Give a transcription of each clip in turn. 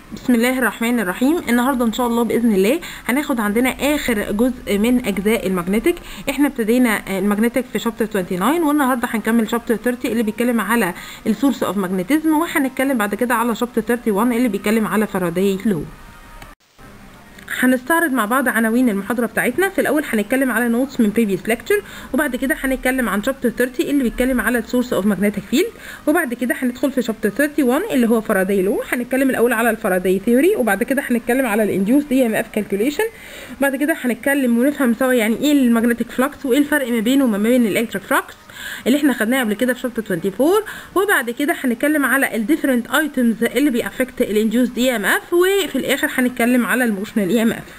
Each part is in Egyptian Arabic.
بسم الله الرحمن الرحيم النهارده ان شاء الله باذن الله هناخد عندنا اخر جزء من اجزاء الماجنتيك احنا ابتدينا الماجنتيك في شابتر 29 والنهارده هنكمل شابتر 30 اللي بيتكلم على السورس اوف ماجنتيزم وهنتكلم بعد كده على شابتر 31 اللي بيتكلم على فاراداي لو هنستعرض مع بعض عناوين المحاضرة بتاعتنا في الأول هنتكلم على نوتس من previous lecture وبعد كده هنتكلم عن chapter 30 اللي بيتكلم على السورس اوف magnetic field وبعد كده هندخل في chapter 31 اللي هو فاراداي لو هنتكلم الأول على الفاراداي ثيوري وبعد كده هنتكلم على الانديوس دي ام اف كالكوليشن وبعد كده هنتكلم ونفهم سوا يعني ايه المagnetic flux وايه الفرق ما بينه وما بين الالكتريك flux اللي احنا خدناها قبل كده في شابتر 24 وبعد كده هنتكلم على الديفرنت ايتمز اللي بيأفكت الانديوس دي ام اف وفي الاخر هنتكلم على الموشنال اي ام اف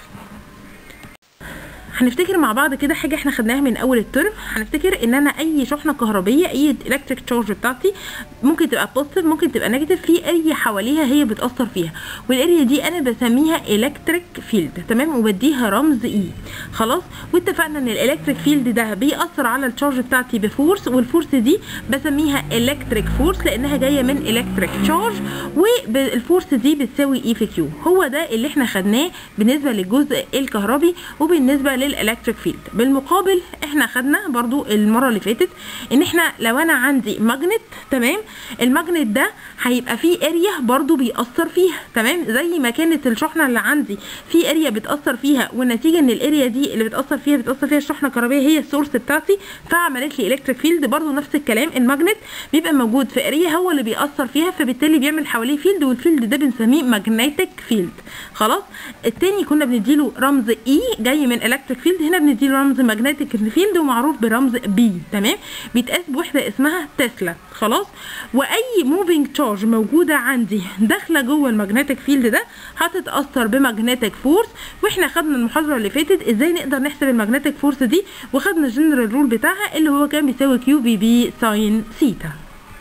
هنفتكر مع بعض كده حاجه احنا خدناها من اول الترم هنفتكر ان انا اي شحنه كهربيه اي الكتريك تشارج بتاعتي ممكن تبقى بوزيتيف ممكن تبقى نيجاتيف في اريا حواليها هي بتاثر فيها والاريا دي انا بسميها الكتريك فيلد تمام وبديها رمز اي خلاص واتفقنا ان الالكتريك فيلد ده بيأثر على التشارج بتاعتي بفورس والفورس دي بسميها الكتريك فورس لانها جايه من الكتريك تشارج والفورس دي بتساوي اي في كيو هو ده اللي احنا خدناه بالنسبه للجزء الكهربي وبالنسبه للالكتريك فيلد بالمقابل احنا خدنا برضو المره اللي فاتت ان احنا لو انا عندي ماجنت تمام الماجنت ده هيبقى فيه اريا برضو بيأثر فيها تمام زي ما كانت الشحنه اللي عندي في اريا بتأثر فيها والنتيجه ان الاريا دي اللي بتأثر فيها بتأثر فيها الشحنه الكهربائيه هي السورس بتاعتي فعملت لي الكتريك فيلد برضو نفس الكلام الماجنت بيبقى موجود في اريا هو اللي بيأثر فيها فبالتالي بيعمل حواليه فيلد والفيلد ده بنسميه ماجنتيك فيلد خلاص التاني كنا بنديله رمز اي جاي من الكتريك فيلد هنا بنديله رمز ماجنتيك فيلد ومعروف برمز بي تمام بيتقاس بوحده اسمها تسلا خلاص واي موفينج تشارج موجوده عندي داخله جوه الماجنتيك فيلد ده هتتاثر بماجنتيك فورس واحنا خدنا المحاضره اللي فاتت ازاي نقدر نحسب الماجنتيك فورس دي وخدنا الجنرال رول بتاعها اللي هو كان بيساوي كيو بي بي ساين سيتا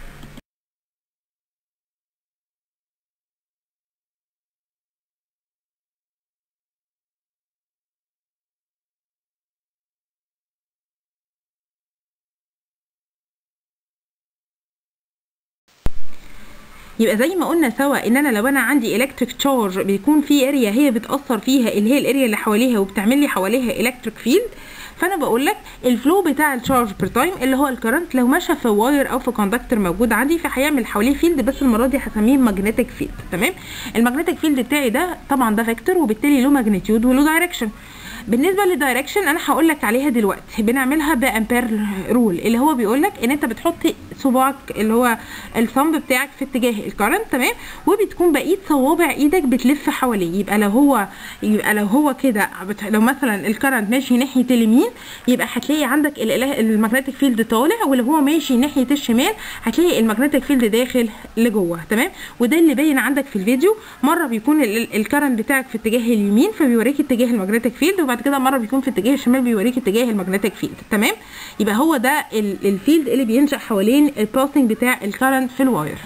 يبقى زي ما قلنا سوا ان انا لو انا عندي الكتريك تشارج بيكون في اريا هي بتاثر فيها اللي هي الاريا اللي حواليها وبتعمل لي حواليها الكتريك فيلد فانا بقول لك الفلو بتاع التشارج بير تايم اللي هو الكرنت لو مشى في واير او في كوندكتور موجود عندي فهيعمل حواليه فيلد بس المره دي هسميه ماجنتيك فيلد تمام الماجنتيك فيلد بتاعي ده طبعا ده فيكتور وبالتالي له ماجنتيود وله دايركشن بالنسبه للدايركشن انا هقول لك عليها دلوقتي بنعملها بامبير رول اللي هو بيقول لك ان انت بتحط صباعك اللي هو الثumb بتاعك في اتجاه الكرنت تمام وبتكون بقيه صوابع ايدك بتلف حواليه يبقى لو هو يبقى لو هو كده لو مثلا الكرنت ماشي ناحيه اليمين يبقى هتلاقي عندك الماجنتيك فيلد طالع ولو هو ماشي ناحيه الشمال هتلاقي الماجنتيك فيلد داخل لجوه تمام وده اللي باين عندك في الفيديو مره بيكون الكرنت بتاعك في اتجاه اليمين فبيوريك اتجاه الماجنتيك فيلد وبعد كده مره بيكون في اتجاه الشمال بيوريك اتجاه الماجنتيك فيلد تمام يبقى هو ده الفيلد اللي بينشا حوالين الباسنج بتاع الكرنت في الواير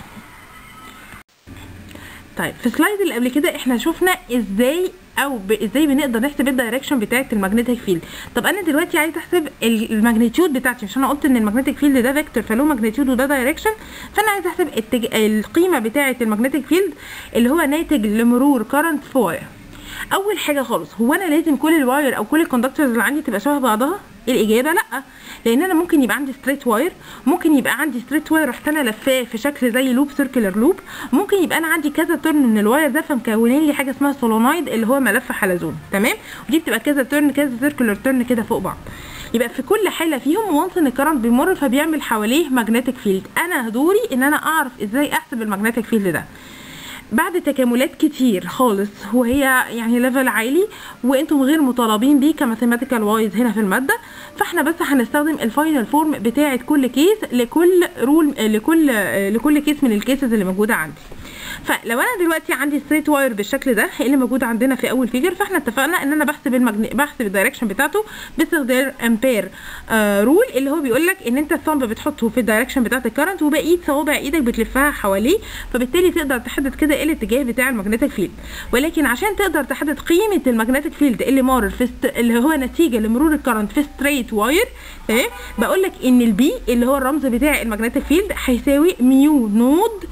طيب في السلايد اللي قبل كده احنا شفنا ازاي او ب... ازاي بنقدر نحسب الدايركشن بتاعه الماجنتيك فيلد طب انا دلوقتي عايز احسب الماجنتيود بتاعتي مش انا قلت ان الماجنتيك فيلد ده فيكتور فله ماجنتيود وده دايركشن فانا عايز احسب التج... القيمه بتاعه الماجنتيك فيلد اللي هو ناتج لمرور كرنت في واير اول حاجه خالص هو انا لازم كل الواير او كل الكوندكتورز اللي عندي تبقى شبه بعضها الاجابه لا لان انا ممكن يبقى عندي ستريت واير ممكن يبقى عندي ستريت واير رحت انا لفاه في شكل زي لوب سيركلر لوب ممكن يبقى انا عندي كذا ترن من الواير ده فمكونين لي حاجه اسمها سولونايد اللي هو ملف حلزون تمام ودي بتبقى كذا ترن كذا سيركلر ترن كده فوق بعض يبقى في كل حاله فيهم وانس ان الكرنت بيمر فبيعمل حواليه ماجنتيك فيلد انا دوري ان انا اعرف ازاي احسب الماجنتيك فيلد ده بعد تكاملات كتير خالص وهي يعني ليفل عالي وانتم غير مطالبين بيه كماثيماتيكال وايز هنا في الماده فاحنا بس هنستخدم الفاينل فورم بتاعه كل كيس لكل رول لكل لكل كيس من الكيسز اللي موجوده عندي فلو انا دلوقتي عندي ستريت واير بالشكل ده اللي موجود عندنا في اول فيجر فاحنا اتفقنا ان انا بحسب المجن... بحسب الدايركشن بتاعته باستخدام امبير آه رول اللي هو بيقول لك ان انت الثumb بتحطه في الدايركشن بتاعت الكرنت وبقيه صوابع ايدك بتلفها حواليه فبالتالي تقدر تحدد كده ايه الاتجاه بتاع المagnetic فيلد ولكن عشان تقدر تحدد قيمه المagnetic فيلد اللي مار في است... اللي هو نتيجه لمرور الكرنت في ستريت واير تمام بقول لك ان البي اللي هو الرمز بتاع المagnetic فيلد هيساوي ميو نود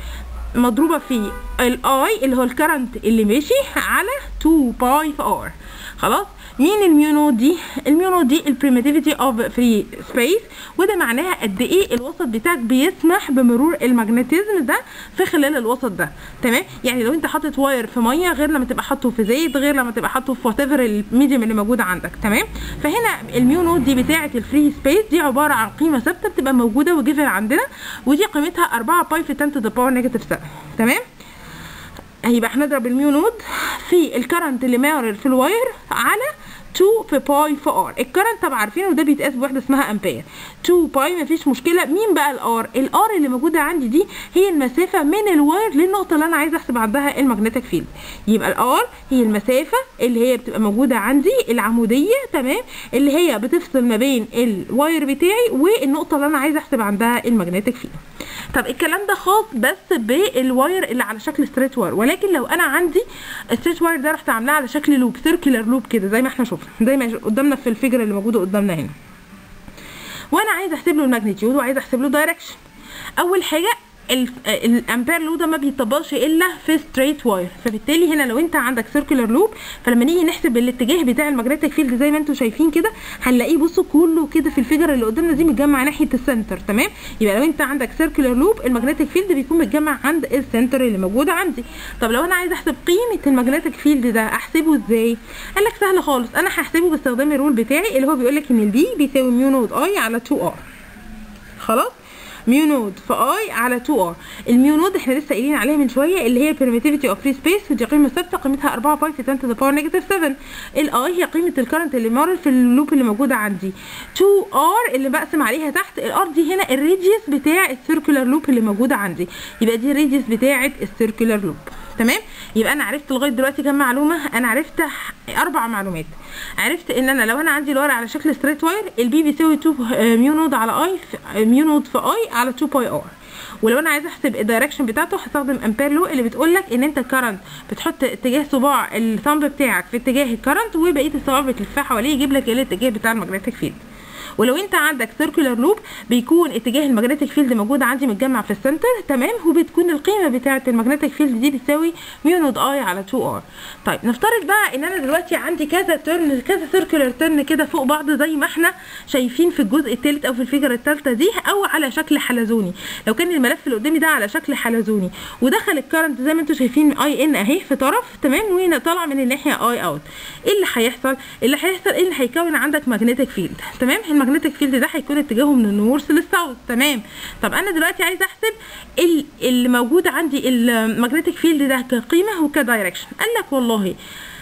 مضروبه في الاي اللي هو الكرنت اللي ماشي على 2 باي في ار خلاص مين الميونود دي الميونود دي البريميتيفيتي اوف فري سبيس وده معناها قد ايه الوسط بتاعك بيسمح بمرور المagnetism ده في خلال الوسط ده تمام يعني لو انت حاطط واير في ميه غير لما تبقى حاطه في زيت غير لما تبقى حاطه في وات ايفر الميديوم اللي موجود عندك تمام فهنا الميونود دي بتاعه الفري سبيس دي عباره عن قيمه ثابته بتبقى موجوده وجيفن عندنا ودي قيمتها 4 باي في 10 to the power negative 7 تمام هيبقى هنضرب الميو نود في الكرنت اللي مارر في الواير على 2 في باي في ار الكرنت طبعا عارفين وده بيتقاس بوحده اسمها امبير 2 باي مفيش مشكله مين بقى الار الار اللي موجوده عندي دي هي المسافه من الواير للنقطه اللي انا عايزه احسب عندها المagnetic فيلد يبقى الار هي المسافه اللي هي بتبقى موجوده عندي العموديه تمام اللي هي بتفصل ما بين الواير بتاعي والنقطه اللي انا عايزه احسب عندها المagnetic فيلد طب الكلام ده خاص بس بالواير اللي على شكل ستريت واير ولكن لو انا عندي الستريت واير ده رحت عاملاه على شكل لوب سيركلر لوب كده زي ما احنا شفنا زي ما قدامنا في الفيجر اللي موجوده قدامنا هنا وانا عايزه احسب له الماجنتيود وعايزه احسب له دايركشن اول حاجه الامبير لو ده ما بيطبقش الا في ستريت واير فبالتالي هنا لو انت عندك سيركلر لوب فلما نيجي نحسب الاتجاه بتاع المagnetic فيلد زي ما انتم شايفين كده هنلاقيه بصوا كله كده في الفيجر اللي قدامنا دي متجمع ناحيه السنتر تمام يبقى لو انت عندك سيركلر لوب المagnetic فيلد بيكون متجمع عند السنتر اللي موجود عندي طب لو انا عايزه احسب قيمه المagnetic فيلد ده احسبه ازاي قال لك سهل خالص انا هحسبه باستخدام الرول بتاعي اللي هو بيقول لك ان البي بيساوي ميو نود اي على 2 ار خلاص ميو نود في اي على 2 ار الميو نود احنا لسه قايلين عليها من شويه اللي هي permittivity اوف فري سبيس ودي قيمه ثابته قيمتها 4 باي في 10 to the power negative 7 الاي هي قيمه الكرنت اللي مر في اللوب اللي موجوده عندي 2 ار اللي بقسم عليها تحت الار دي هنا الراديوس بتاع السيركولار لوب اللي موجوده عندي يبقى دي الراديوس بتاعه السيركولار لوب تمام يبقى انا عرفت لغايه دلوقتي كام معلومه انا عرفت اربع معلومات عرفت ان انا لو انا عندي الورق على شكل ستريت واير البي بيساوي 2 ميو نود على اي ميو نود في اي على 2 باي ار ولو انا عايزه احسب الدايركشن بتاعته هستخدم امبير لو اللي بتقول لك ان انت الكرنت بتحط اتجاه صباع الثامب بتاعك في اتجاه الكرنت وبقيه الصوابع بتلفها حواليه يجيب لك الاتجاه بتاع المagnetic فيلد ولو انت عندك سيركولار لوب بيكون اتجاه المagnetic فيلد موجود عندي متجمع في السنتر تمام وبتكون القيمه بتاعه المagnetic فيلد دي بتساوي ميو نود اي على 2 ار طيب نفترض بقى ان انا دلوقتي عندي كذا ترن كذا سيركولار ترن كده فوق بعض زي ما احنا شايفين في الجزء الثالث او في الفيجر الثالثه دي او على شكل حلزوني لو كان الملف اللي قدامي ده على شكل حلزوني ودخل الكرنت زي ما انتم شايفين اي ان اهي في طرف تمام وهنا طالع من الناحيه اي اوت ايه اللي هيحصل اللي هيحصل ايه اللي هيكون عندك ماجنتيك فيلد تمام الماجنتيك فيلد ده هيكون اتجاهه من النورث للساوث تمام طب انا دلوقتي عايزه احسب اللي موجود عندي الماجنتيك فيلد ده كقيمه وكدايركشن قال لك والله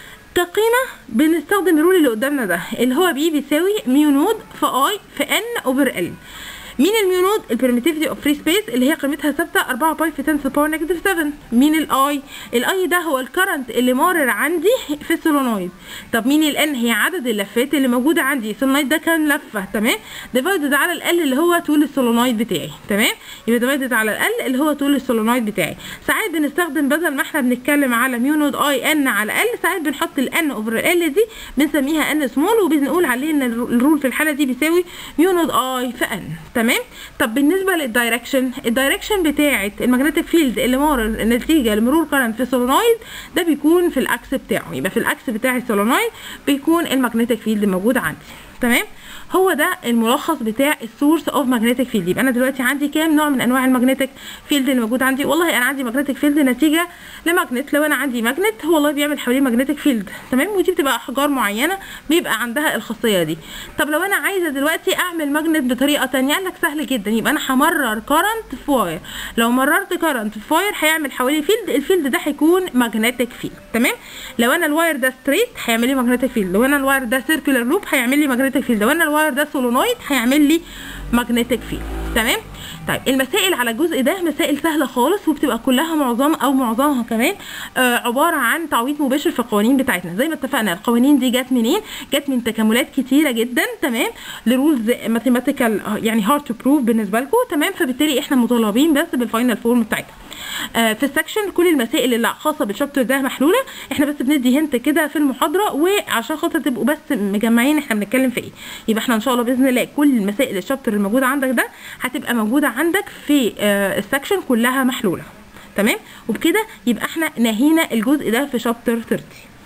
كقيمه بنستخدم الرول اللي قدامنا ده اللي هو بي بيساوي ميو نود في اي في ان اوفر ال مين الميو نود البريميتيفيتي اوف فري سبيس اللي هي قيمتها ثابته 4 باي في 10 to the power negative 7 مين الاي الاي ده هو الكرنت اللي مارر عندي في السولونويد طب مين الان هي عدد اللفات اللي موجوده عندي السولونويد ده كام لفه تمام ديفايدد على ال اللي هو طول السولونويد بتاعي تمام يبقى ديفايدد على ال اللي هو طول السولونويد بتاعي ساعات بنستخدم بدل ما احنا بنتكلم على ميو نود اي ان على ال ساعات بنحط الان اوفر ال دي بنسميها ان سمول وبنقول عليه ان الرول في الحاله دي بيساوي ميو نود اي في ان تمام تمام طب بالنسبه للدايركشن الدايركشن بتاعه المagnetic فيلد اللي مر نتيجه لمرور كرنت في السولونويد ده بيكون في الاكس بتاعه يبقى في الاكس بتاع السولونويد بيكون المagnetic فيلد موجود عندي تمام هو ده الملخص بتاع السورس اوف ماجنتيك فيلد يبقى انا دلوقتي عندي كام نوع من انواع الماجنتيك فيلد اللي موجود عندي والله انا عندي ماجنتيك فيلد نتيجه لماجنت لو انا عندي ماجنت هو والله بيعمل حواليه ماجنتيك فيلد تمام ودي بتبقى احجار معينه بيبقى عندها الخاصيه دي طب لو انا عايزه دلوقتي اعمل ماجنت بطريقه ثانيه قال لك سهل جدا يبقى انا همرر كرنت في واير لو مررت كرنت في واير هيعمل حواليه فيلد الفيلد ده هيكون ماجنتيك فيلد تمام لو انا الواير ده ستريت هيعمل لي ماجنتيك فيلد لو انا الواير ده سيركلر لوب هيعمل لي ماجنتيك فيلد لو انا الواير ده سولونويد هيعمل لي ماجنتيك فيلد تمام طيب المسائل على الجزء ده مسائل سهله خالص وبتبقى كلها معظم او معظمها كمان آه عباره عن تعويض مباشر في القوانين بتاعتنا زي ما اتفقنا القوانين دي جت منين جت من تكاملات كتيره جدا تمام لرولز ماثيماتيكال يعني هارد تو بروف بالنسبه لكم تمام فبالتالي احنا مطالبين بس بالفاينل فورم بتاعتها آه في السكشن كل المسائل اللي خاصه بالشابتر ده محلوله احنا بس بندي هنت كده في المحاضره وعشان خاطر تبقوا بس مجمعين احنا بنتكلم في ايه يبقى احنا ان شاء الله باذن الله كل المسائل الشابتر الموجوده عندك ده هتبقى موجوده عندك في آه السكشن كلها محلوله تمام وبكده يبقى احنا نهينا الجزء ده في شابتر 30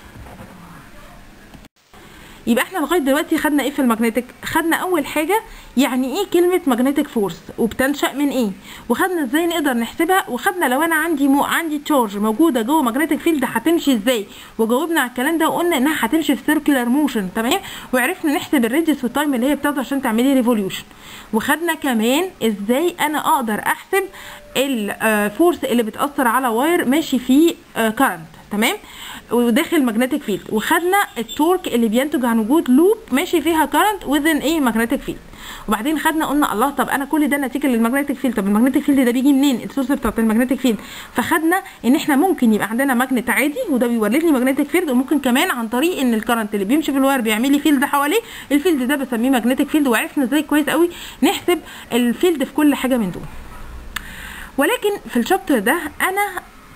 يبقى احنا لغايه دلوقتي خدنا ايه في المagnetic خدنا اول حاجه يعني ايه كلمه magnetic فورس وبتنشا من ايه وخدنا ازاي نقدر نحسبها وخدنا لو انا عندي مو عندي تشارج موجوده جوه magnetic فيلد هتمشي ازاي وجاوبنا على الكلام ده وقلنا انها هتمشي في سيركولار موشن تمام وعرفنا نحسب الريديوس والتايم اللي هي بتاخده عشان تعملي ريفوليوشن وخدنا كمان ازاي انا اقدر احسب الفورس اللي بتاثر على واير ماشي فيه كارنت تمام وداخل ماجنتيك فيلد وخدنا التورك اللي بينتج عن وجود لوب ماشي فيها كارنت وذن ايه ماجنتيك فيلد وبعدين خدنا قلنا الله طب انا كل ده نتيجه للماجنتيك فيلد طب الماجنتيك فيلد ده بيجي منين السورس بتاعت الماجنتيك فيلد فخدنا ان احنا ممكن يبقى عندنا ماجنت عادي وده بيولد لي ماجنتيك فيلد وممكن كمان عن طريق ان الكرنت اللي بيمشي في الواير بيعمل لي فيلد حواليه الفيلد ده بسميه ماجنتيك فيلد وعرفنا ازاي كويس قوي نحسب الفيلد في كل حاجه من دول ولكن في الشابتر ده انا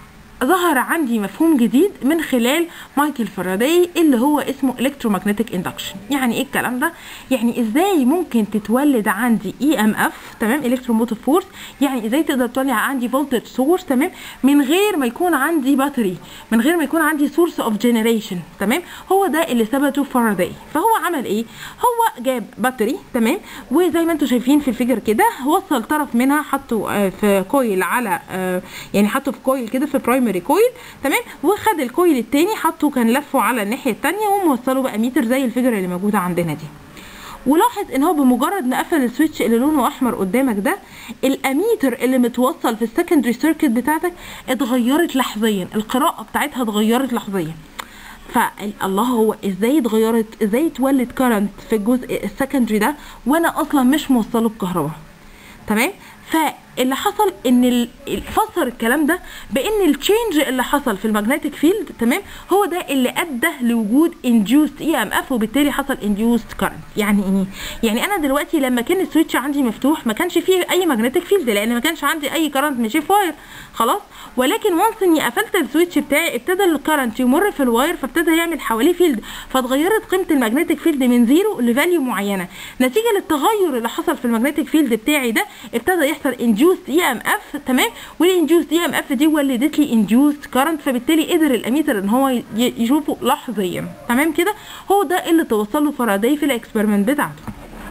ظهر عندي مفهوم جديد من خلال مايكل فاراداي اللي هو اسمه الكترومagnetic اندكشن يعني ايه الكلام ده يعني ازاي ممكن تتولد عندي اي ام اف تمام الكتروموتيف فورس يعني ازاي تقدر تولد عندي فولتج سورس تمام من غير ما يكون عندي باتري من غير ما يكون عندي سورس اوف جنريشن تمام هو ده اللي ثبته فاراداي فهو عمل ايه هو جاب باتري تمام وزي ما انتم شايفين في الفيجر كده وصل طرف منها حطه في كويل على يعني حطه في كويل كده في برايمري برايمري كويل تمام وخد الكويل التاني حطه كان لفه على الناحيه التانيه وموصله بقى متر زي الفيجر اللي موجوده عندنا دي ولاحظ ان هو بمجرد ما قفل السويتش اللي لونه احمر قدامك ده الاميتر اللي متوصل في السكندري سيركت بتاعتك اتغيرت لحظيا القراءه بتاعتها اتغيرت لحظيا فالله هو ازاي اتغيرت ازاي اتولد كارنت في الجزء السكندري ده وانا اصلا مش موصله بكهرباء تمام فاللي حصل ان فسر الكلام ده بان التشينج اللي حصل في المagnetic فيلد تمام هو ده اللي ادى لوجود induced اي ام اف وبالتالي حصل induced current يعني ايه يعني انا دلوقتي لما كان السويتش عندي مفتوح ما كانش فيه اي magnetic فيلد لان ما كانش عندي اي كرنت ماشي في واير خلاص ولكن وانس اني قفلت السويتش بتاعي ابتدى الكرنت يمر في الواير فابتدى يعمل حواليه فيلد فاتغيرت قيمه المagnetic فيلد من زيرو لفاليو معينه نتيجه للتغير اللي حصل في المagnetic فيلد بتاعي ده ابتدى يحصل induced اي ام اف تمام والانديوست اي ام اف دي ولدت لي انديوست كارنت فبالتالي قدر الاميتر ان هو يشوفه لحظيا تمام كده هو ده اللي توصل له فاراداي في الاكسبيرمنت بتاعته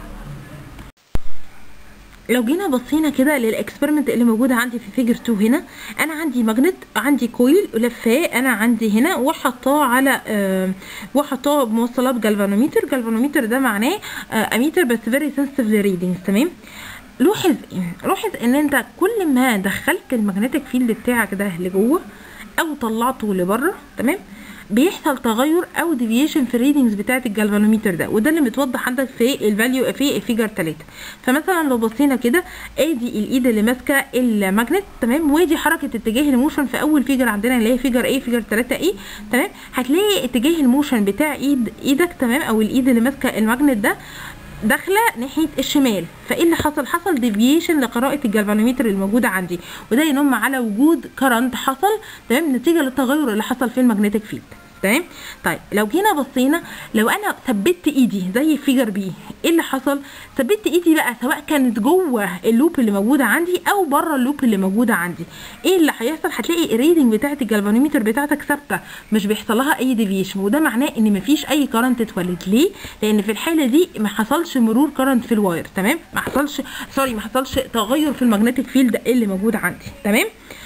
لو جينا بصينا كده للاكسبيرمنت اللي موجوده عندي في فيجر 2 هنا انا عندي ماجنت عندي كويل لفاه انا عندي هنا وحطاه على آه وحطاه بموصلات جالفانوميتر جالفانوميتر ده معناه آه اميتر بس فيري سنسيتيف للريدنجز تمام لاحظ ايه لاحظ ان انت كل ما دخلت المagnetic فيلد بتاعك ده لجوه او طلعته لبره تمام بيحصل تغير او ديفيشن في الريدنجز بتاعه الجالفانوميتر ده وده اللي متوضح عندك في الفاليو في فيجر 3 فمثلا لو بصينا كده ادي الايد اللي ماسكه الماجنت تمام ودي حركه اتجاه الموشن في اول فيجر عندنا اللي هي فيجر ايه فيجر 3 ايه تمام هتلاقي اتجاه الموشن بتاع ايد ايدك تمام او الايد اللي ماسكه الماجنت ده داخله ناحيه الشمال فايه اللي حصل حصل ديفيشن لقراءه الجالفانوميتر الموجوده عندي وده ينم على وجود كرنت حصل تمام نتيجه للتغير اللي حصل في المagnetic فيلد تمام طيب لو جينا بصينا لو انا ثبت ايدي زي فيجر بي ايه اللي حصل ثبت ايدي بقى سواء كانت جوه اللوب اللي موجوده عندي او بره اللوب اللي موجوده عندي ايه اللي هيحصل هتلاقي الريدنج بتاعه الجالفانوميتر بتاعتك ثابته مش بيحصل لها اي ديفيشن وده معناه ان مفيش اي كرنت اتولد ليه لان في الحاله دي ما حصلش مرور كرنت في الواير تمام ما حصلش سوري ما حصلش تغير في المagnetic فيلد اللي موجود عندي تمام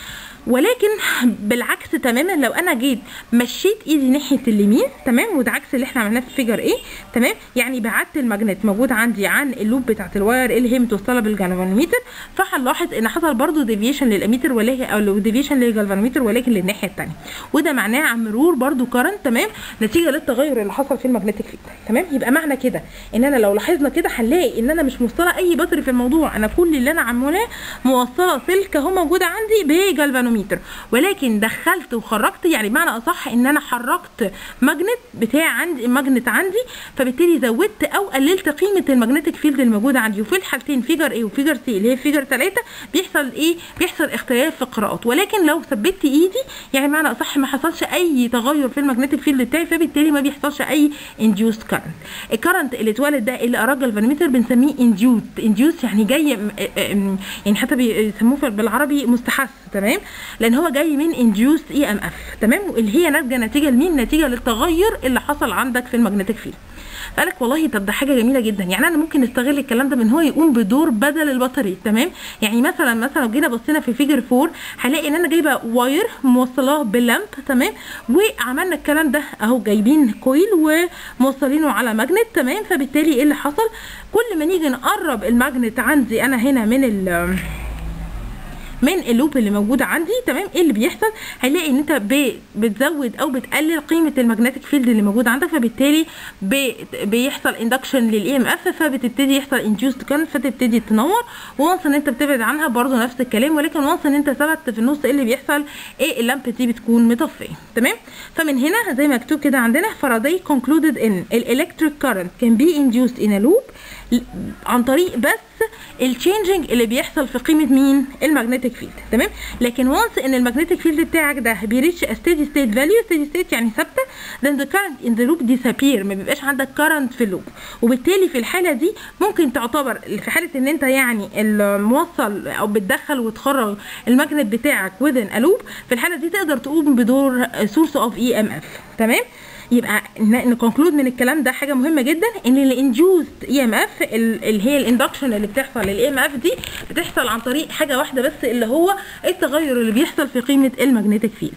ولكن بالعكس تماما لو انا جيت مشيت ايدي ناحيه اليمين تمام وده عكس اللي احنا عملناه في فيجر ايه تمام يعني بعدت الماجنت موجود عندي عن اللوب بتاعت الواير اللي هي متوصله بالجالفانوميتر فهنلاحظ ان حصل برضو ديفيشن للاميتر ولكن او ديفيشن للجالفانوميتر ولكن للناحيه الثانيه وده معناه عن مرور برضو كرنت تمام نتيجه للتغير اللي حصل في المagnetic فيلد تمام يبقى معنى كده ان انا لو لاحظنا كده هنلاقي ان انا مش موصله اي بطري في الموضوع انا كل اللي انا عاملاه موصله سلك اهو موجوده عندي بجالفانوميتر ولكن دخلت وخرجت يعني بمعنى اصح ان انا حركت ماجنت بتاع عندي الماجنت عندي فبالتالي زودت او قللت قيمه المagnetic فيلد الموجوده عندي وفي الحالتين فيجر ايه وفيجر سي اللي هي فيجر 3 بيحصل ايه بيحصل اختلاف في القراءات ولكن لو ثبت ايدي يعني بمعنى اصح ما حصلش اي تغير في المagnetic فيلد بتاعي فبالتالي ما بيحصلش اي induced current الكرنت اللي اتولد ده اللي قراه الفانوميتر بنسميه induced induced يعني جاي يعني حتى بيسموه بالعربي مستحث تمام لان هو جاي من induced اي ام اف تمام اللي هي ناتجه نتيجه لمين نتيجه للتغير اللي حصل عندك في المagnetic فيلد قالك والله طب ده حاجه جميله جدا يعني انا ممكن نستغل الكلام ده بان هو يقوم بدور بدل البطاريه تمام يعني مثلا مثلا لو جينا بصينا في فيجر 4 هنلاقي ان انا جايبه واير موصلاه باللامب تمام وعملنا الكلام ده اهو جايبين كويل وموصلينه على ماجنت تمام فبالتالي ايه اللي حصل كل ما نيجي نقرب الماجنت عندي انا هنا من ال من اللوب اللي موجوده عندي تمام ايه اللي بيحصل هنلاقي ان انت ب- بتزود او بتقلل قيمه المagnetic فيلد اللي موجود عندك فبالتالي ب- بيحصل اندكشن للاي ام اف فبتبتدي يحصل انديوست كارنت فتبتدي تنور وانس ان انت بتبعد عنها برضو نفس الكلام ولكن وانس ان انت ثبت في النص ايه اللي بيحصل ايه اللامب دي بتكون مطفيه تمام فمن هنا زي ما مكتوب كده عندنا فاراداي concluded ان الالكتريك كارنت كان بي induced in a loop ل- عن طريق بس التشينجنج اللي بيحصل في قيمه مين المagnetic فيلد تمام لكن وانس ان المagnetic فيلد بتاعك ده بيريتش ستيدي ستيت فاليو ستيدي ستيت يعني ثابته then the current in the loop disappear ما بيبقاش عندك current في اللوب وبالتالي في الحاله دي ممكن تعتبر في حاله ان انت يعني الموصل او بتدخل وتخرج الماجنت بتاعك within a loop في الحاله دي تقدر تقوم بدور source of EMF تمام يبقى نكونكلود من الكلام ده حاجه مهمه جدا ان الانديوزد اي ام اف اللي هي الاندكشن اللي بتحصل للاي ام اف دي بتحصل عن طريق حاجه واحده بس اللي هو التغير اللي بيحصل في قيمه المagnetic فيلد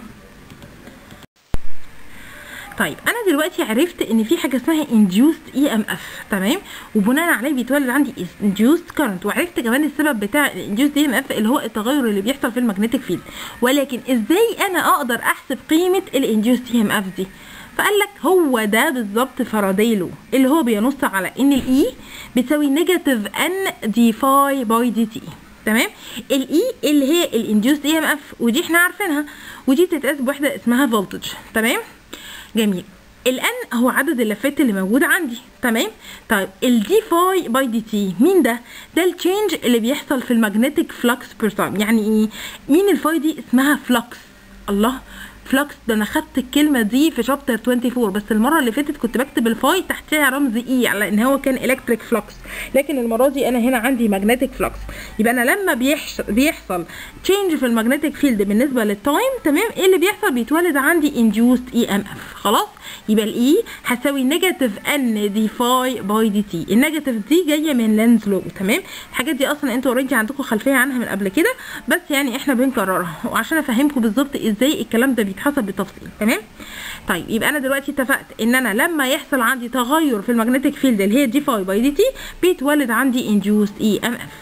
طيب انا دلوقتي عرفت ان في حاجه اسمها induced اي ام اف تمام وبناء عليه بيتولد عندي induced current وعرفت كمان السبب بتاع induced اي ام اف اللي هو التغير اللي بيحصل في المagnetic فيلد ولكن ازاي انا اقدر احسب قيمه induced اي ام اف دي فقال لك هو ده بالظبط فاراداي لو اللي هو بينص على ان الاي بتساوي نيجاتيف ان دي فاي باي دي تي تمام الاي اللي هي الانديوست اي ام اف ودي احنا عارفينها ودي بتتقاس بوحده اسمها فولتج تمام جميل الان هو عدد اللفات اللي موجوده عندي تمام طيب الدي فاي باي دي تي مين ده ده التشينج اللي بيحصل في المagnetic فلكس بير تايم يعني ايه مين الفاي دي اسمها فلكس الله فلكس ده انا خدت الكلمه دي في شابتر 24 بس المره اللي فاتت كنت بكتب الفاي تحتها رمز اي على ان هو كان الكتريك فلكس لكن المره دي انا هنا عندي ماجنتيك فلكس يبقى انا لما بيحصل بيحصل تشينج في الماجنتيك فيلد بالنسبه للتايم تمام ايه اللي بيحصل بيتولد عندي انديوست اي ام اف خلاص يبقى الاي هتساوي نيجاتيف ان دي فاي باي دي تي النيجاتيف دي جايه من لينز لو تمام الحاجات دي اصلا انتوا اوريدي عندكم خلفيه عنها من قبل كده بس يعني احنا بنكررها وعشان افهمكم بالظبط ازاي الكلام ده بيتحسب بالتفصيل تمام طيب يبقى انا دلوقتي اتفقت ان انا لما يحصل عندي تغير في المagnetic فيلد اللي هي دي فاي باي دي تي بيتولد عندي induced اي ام اف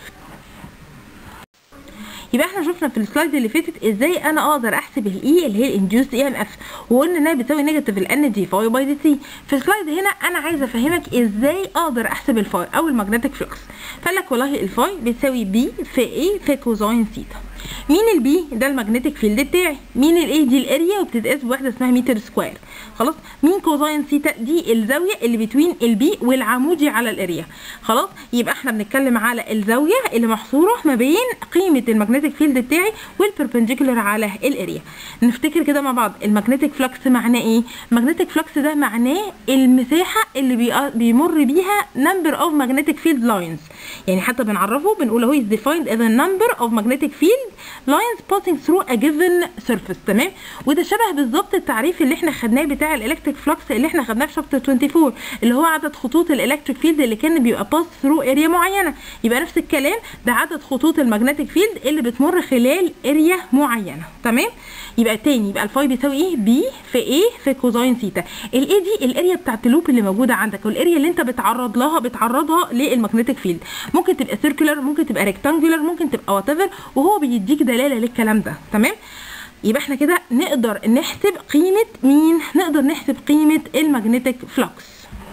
يبقى احنا شفنا في السلايد اللي فاتت ازاي انا اقدر احسب الاي اللي هي الانديوست اي ام اف وقلنا انها بتساوي نيجاتيف الان دي فاي باي دي تي في السلايد هنا انا عايزه افهمك ازاي اقدر احسب الفاي او المagnetic فلكس فقال لك والله الفاي بتساوي بي في اي في كوزاين ثيتا مين البي ده المagnetic فيلد بتاعي مين الاي دي الاريا وبتتقاس بوحده اسمها متر سكوير خلاص مين كوزاين ثيتا دي الزاويه اللي بتوين البي والعمودي على الاريا خلاص يبقى احنا بنتكلم على الزاويه اللي محصوره ما بين قيمه المagnetic فيلد بتاعي والبربنديكولار على الاريا نفتكر كده مع بعض المagnetic فلكس معناه ايه المagnetic فلكس ده معناه المساحه اللي بي- بيمر بيها number of magnetic field lines يعني حتى بنعرفه بنقول اهو is defined as a number of magnetic field lines passing through a given surface تمام وده شبه بالظبط التعريف اللي احنا خدناه بتاع الالكتريك فلكس اللي احنا خدناه في شابتر 24 اللي هو عدد خطوط الالكتريك فيلد اللي كان بيبقى باس ثرو اريا معينه يبقى نفس الكلام ده عدد خطوط المagnetic فيلد اللي بتمر خلال اريا معينه تمام يبقى تاني يبقى الفاي بيساوي ايه بي في ايه في كوزاين ثيتا الاي دي الاريا بتاعت اللوب اللي موجوده عندك والاريا اللي انت بتعرض لها بتعرضها للمagnetic فيلد ممكن تبقى سيركولار ممكن تبقى ريكتانجولار ممكن تبقى وات وهو بيديك دلاله للكلام ده تمام يبقى احنا كده نقدر نحسب قيمه مين نقدر نحسب قيمه المagnetic فلكس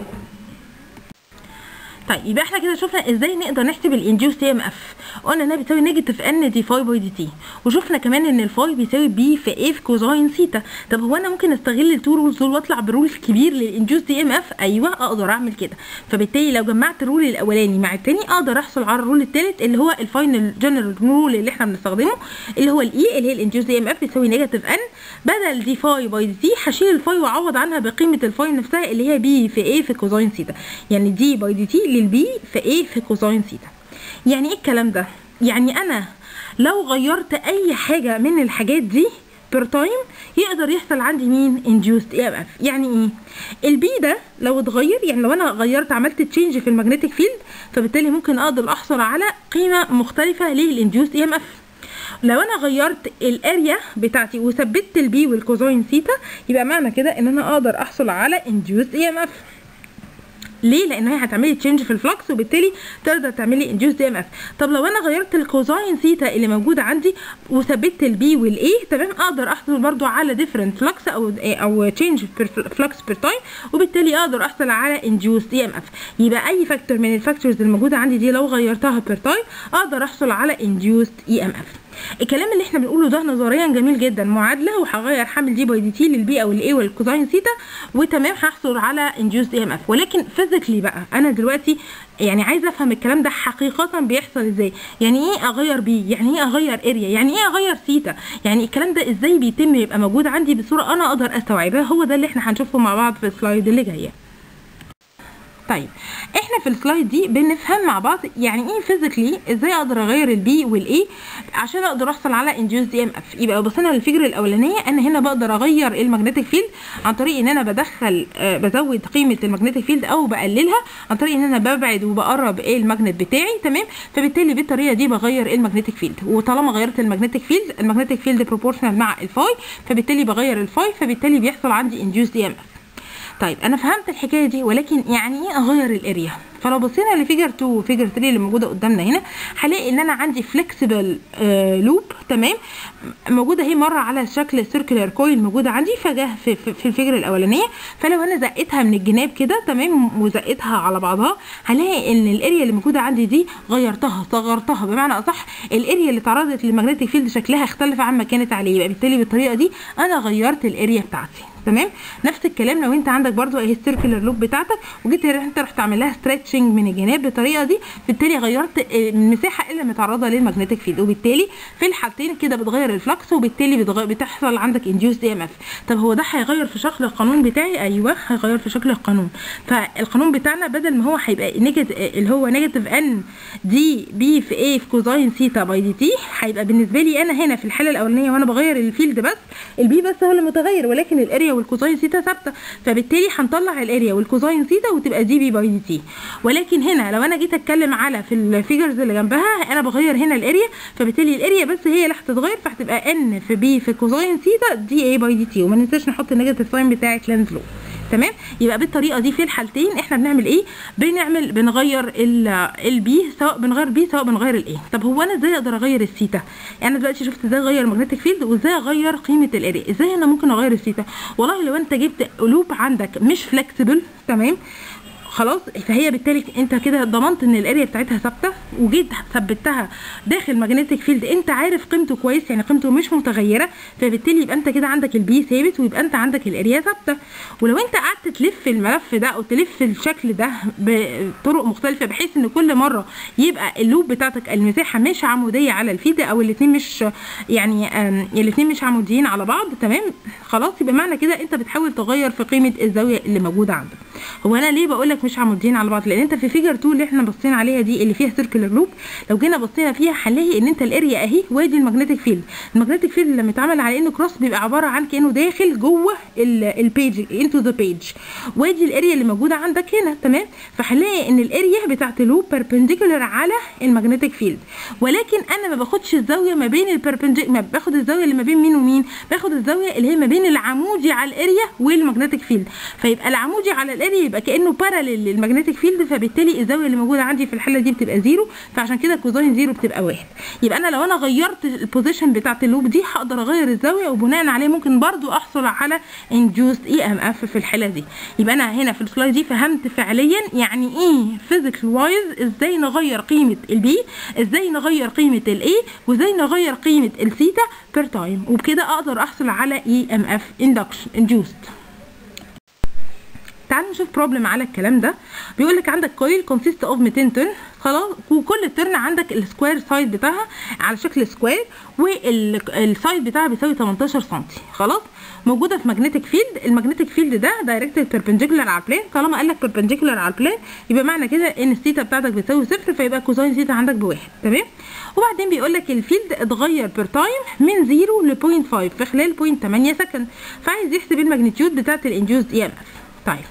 طيب يبقى احنا كده شفنا ازاي نقدر نحسب الانديوس تي ام اف قلنا انها بتساوي نيجاتيف ان دي فاي باي دي تي وشفنا كمان ان الفاي بيساوي بي في ايه في كوزاين ثيتا طب هو انا ممكن استغل التو رولز دول واطلع برول كبير للانديوس تي ام اف ايوه اقدر اعمل كده فبالتالي لو جمعت الرول الاولاني مع التاني اقدر احصل على الرول التالت اللي هو الفاينل جنرال رول اللي احنا بنستخدمه اللي هو الاي اللي هي الانديوس تي ام اف بيساوي نيجاتيف ان بدل دي فاي باي دي تي هشيل الفاي واعوض عنها بقيمه الفاي نفسها اللي هي بي في ايه في كوزاين ثيتا يعني دي باي دي تي للبي في ايه في كوزاين ثيتا يعني ايه الكلام ده يعني انا لو غيرت اي حاجه من الحاجات دي بير تايم يقدر يحصل عندي مين induced EMF يعني ايه البي ده لو اتغير يعني لو انا غيرت عملت تشينج في المagnetic فيلد فبالتالي ممكن اقدر احصل على قيمه مختلفه للانديوست اي ام اف لو انا غيرت الاريا بتاعتي وثبتت البي والكوزاين ثيتا يبقى معنى كده ان انا اقدر احصل على induced اي ام اف ليه لان هي هتعملي تشينج في الفلكس وبالتالي تقدر تعملي انديوس دي ام اف طب لو انا غيرت الكوزاين ثيتا اللي موجوده عندي وثبتت البي والاي تمام اقدر احصل برضو على ديفرنت فلكس او او تشينج في فلكس بير تايم وبالتالي اقدر احصل على انديوس دي ام اف يبقى اي فاكتور من الفاكتورز الموجوده عندي دي لو غيرتها بير تايم اقدر احصل على انديوس اي ام اف الكلام اللي احنا بنقوله ده نظريا جميل جدا معادله وهغير حمل دي باي دي تي للبي او الاي والكوزاين ثيتا وتمام هحصل على انديوس اي ام اف ولكن فيزيكلي بقى انا دلوقتي يعني عايزه افهم الكلام ده حقيقه بيحصل ازاي يعني ايه اغير بي يعني ايه اغير اريا يعني ايه اغير ثيتا يعني الكلام ده ازاي بيتم يبقى موجود عندي بصوره انا اقدر استوعبها هو ده اللي احنا هنشوفه مع بعض في السلايد اللي جايه طيب احنا في السلايد دي بنفهم مع بعض يعني ايه فيزيكلي ازاي اقدر اغير البي والاي عشان اقدر احصل على انديوس دي ام اف يبقى لو بصينا للفكره الاولانيه انا هنا بقدر اغير المagnetic فيلد عن طريق ان انا بدخل آه بزود قيمه المagnetic فيلد او بقللها عن طريق ان انا ببعد وبقرب ايه الماجنت بتاعي تمام فبالتالي بالطريقه دي بغير المagnetic فيلد وطالما غيرت المagnetic فيلد المagnetic فيلد بروبورشنال مع الفاي فبالتالي بغير الفاي فبالتالي بيحصل عندي انديوس دي ام اف طيب انا فهمت الحكايه دي ولكن يعني ايه اغير الاريا فلو بصينا لفيجر 2 وفيجر 3 اللي موجوده قدامنا هنا هلاقي ان انا عندي فليكسيبل آه لوب تمام موجوده اهي مره على شكل سيركلر كويل موجوده عندي فجاه في, في, في الفيجر الاولانيه فلو انا زقتها من الجناب كده تمام وزقتها على بعضها هلاقي ان الاريا اللي موجوده عندي دي غيرتها صغرتها بمعنى اصح الاريا اللي اتعرضت للمagnetic فيلد شكلها اختلف عما كانت عليه يبقى بالتالي بالطريقه دي انا غيرت الاريا بتاعتي تمام نفس الكلام لو انت عندك برضو اهي السيركلر لوب بتاعتك وجيت انت رحت عامل لها ستريتشنج من الجناب بالطريقه دي بالتالي غيرت المساحه اللي متعرضه للمagnetic فيلد وبالتالي في الحالتين كده بتغير الفلكس وبالتالي بتغير بتحصل عندك انديوس دي ام اف طب هو ده هيغير في شكل القانون بتاعي ايوه هيغير في شكل القانون فالقانون بتاعنا بدل ما هو هيبقى نيجاتيف اللي هو نيجاتيف ان دي بي في اي في كوزاين ثيتا باي دي تي هيبقى بالنسبه لي انا هنا في الحاله الاولانيه وانا بغير الفيلد بس البي بس هو اللي متغير ولكن الاريا والكوزاين ثيتا ثابته فبالتالي هنطلع الاريا والكوزاين ثيتا وتبقى دي بي باي دي تي ولكن هنا لو انا جيت اتكلم على في الفيجرز اللي جنبها انا بغير هنا الاريا فبالتالي الاريا بس هي اللي هتتغير فهتبقى ان في بي في كوزاين ثيتا دي اي باي دي تي وما ننساش نحط النيجاتيف ساين بتاعت لينز لو تمام يبقى بالطريقه دي في الحالتين احنا بنعمل ايه بنعمل بنغير البي سواء بنغير بي سواء بنغير الايه طب هو انا ازاي اقدر اغير الثيتا يعني انا دلوقتي شفت ازاي اغير المagnetic فيلد وازاي اغير قيمه الاريا ازاي انا ممكن اغير الثيتا والله لو انت جبت لوب عندك مش فلكسبل تمام خلاص فهي بالتالي انت كده ضمنت ان الاريا بتاعتها ثابته وجيت ثبتها داخل ماجنتيك فيلد انت عارف قيمته كويس يعني قيمته مش متغيره فبالتالي يبقى انت كده عندك البي ثابت ويبقى انت عندك الاريا ثابته ولو انت قعدت تلف الملف ده او تلف الشكل ده بطرق مختلفه بحيث ان كل مره يبقى اللوب بتاعتك المساحه مش عموديه على الفيد او الاثنين مش يعني الاثنين مش عموديين على بعض تمام خلاص يبقى معنى كده انت بتحاول تغير في قيمه الزاويه اللي موجوده عندك هو انا ليه بقول لك مش عموديين على بعض لان انت في فيجر 2 اللي احنا باصين عليها دي اللي فيها سيركلر لوب لو جينا بصينا فيها هنلاقي ان انت الاريا اهي وادي المagnetic فيلد المagnetic فيلد لما يتعمل على انه كروس بيبقى عباره عن كانه داخل جوه البيج انتو ذا بيج وادي الاريا اللي موجوده عندك هنا تمام فهنلاقي ان الاريا بتاعت اللوب بيربنديكولار على المagnetic فيلد ولكن انا ما باخدش الزاويه ما بين البيربنديكولار باخد الزاويه اللي ما بين مين ومين باخد الزاويه اللي هي ما بين العمودي على الاريا والمagnetic فيلد فيبقى العمودي على الاريا يبقى كانه باراليل للمagnetic فيلد فبالتالي الزاويه اللي موجوده عندي في الحاله دي بتبقى زيرو فعشان كده كوزاين زيرو بتبقى واحد يبقى انا لو انا غيرت البوزيشن بتاعت اللوب دي هقدر اغير الزاويه وبناء عليه ممكن برضو احصل على induced اي ام اف في الحاله دي يبقى انا هنا في السلايد دي فهمت فعليا يعني ايه فيزيكال وايز ازاي نغير قيمه البي ازاي نغير قيمه الاي وازاي نغير قيمه الثيتا بير تايم وبكده اقدر احصل على اي ام اف اندكشن induced تعالوا نشوف بروبلم على الكلام ده بيقول لك عندك كويل كونسيست اوف 200 ترن خلاص وكل ترن عندك السكوير سايد بتاعها على شكل سكوير والسايد بتاعها بيساوي 18 سم خلاص موجوده في ماجنتيك فيلد الماجنتيك فيلد ده دايركتد بيربنديكولار على البلين طالما قال لك بيربنديكولار على البلين يبقى معنى كده ان الثيتا بتاعتك بتساوي صفر فيبقى كوزين ثيتا عندك بواحد تمام وبعدين بيقول لك الفيلد اتغير بير تايم من 0 ل 0.5 في خلال 0.8 سكند فعايز يحسب الماجنتيود بتاعت الانجوزد اي ام اف طيب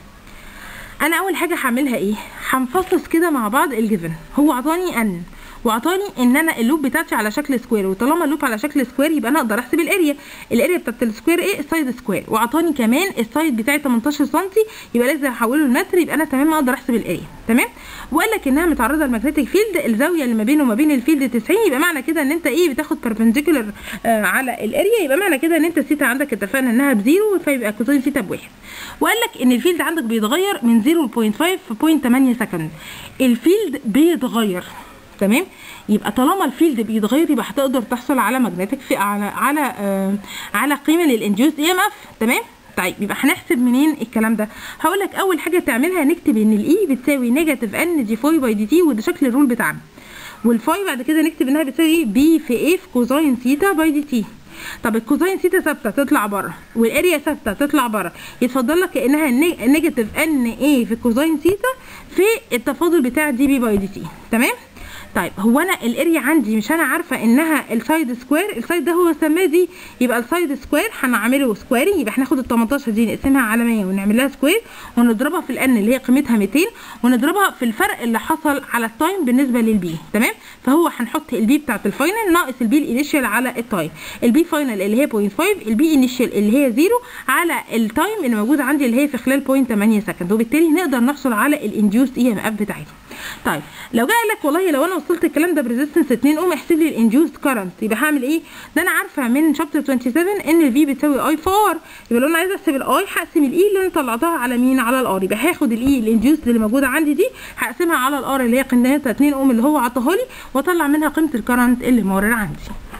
انا اول حاجه هعملها ايه هنفصص كده مع بعض الجيفن هو عطاني ان وعطاني ان انا اللوب بتاعتي على شكل سكوير وطالما اللوب على شكل سكوير يبقى انا اقدر احسب الاريا الاريا بتاعت السكوير ايه السايد سكوير وعطاني كمان السايد بتاعي 18 سم يبقى لازم احوله لمتر يبقى انا تمام اقدر احسب الاريا تمام وقال لك انها متعرضه للمagnetic فيلد الزاويه اللي ما بينه وما بين الفيلد 90 يبقى معنى كده ان انت ايه بتاخد بيربنديكولار آه على الاريا يبقى معنى كده ان انت الثيتا عندك اتفقنا انها بزيرو فيبقى كوزين ثيتا بواحد وقال لك ان الفيلد عندك بيتغير من 0.5 في 0.8 سكند الفيلد بيتغير تمام يبقى طالما الفيلد بيتغير يبقى هتقدر تحصل على ماجنتيك في على على آه على قيمه للانديوس اي ام اف تمام طيب يبقى هنحسب منين الكلام ده هقول لك اول حاجه تعملها نكتب ان الاي بتساوي نيجاتيف ان دي فاي باي دي تي وده شكل الرول بتاعنا والفاي بعد كده نكتب انها بتساوي بي في ايه في كوزاين ثيتا باي دي تي طب الكوزاين ثيتا ثابته تطلع بره والاريا ثابته تطلع بره يتفضل لك كانها نيجاتيف ان ايه في كوزاين ثيتا في التفاضل بتاع دي بي باي دي تي تمام طيب هو انا الاريا عندي مش انا عارفه انها السايد سكوير السايد ده هو سماه دي يبقى السايد سكوير هنعمله سكويرنج يبقى هناخد ال 18 دي نقسمها على 100 ونعمل لها سكوير ونضربها في الان اللي هي قيمتها 200 ونضربها في الفرق اللي حصل على التايم بالنسبه للبي تمام فهو هنحط البي بتاعت الفاينل ناقص البي الانيشال على التايم البي فاينل اللي هي 0.5 البي انيشال اللي هي 0 على التايم اللي موجود عندي اللي هي في خلال 0.8 سكند وبالتالي نقدر نحصل على الانديوس اي ام اف بتاعتهم طيب لو جه قال لك والله لو انا وصلت الكلام ده بريزيستنس 2 قوم احسب لي الانديوسد كارنت يبقى هعمل ايه ده انا عارفه من شابتر 27 ان الفي بتساوي اي في ار يبقى لو انا عايزه احسب الاي هقسم الاي اللي انا طلعتها على مين على الار يبقى هاخد الاي الانديوسد اللي موجوده عندي دي هقسمها على الار اللي هي قيمتها 2 اوم اللي هو عطاها لي واطلع منها قيمه الكارنت اللي مورر عندي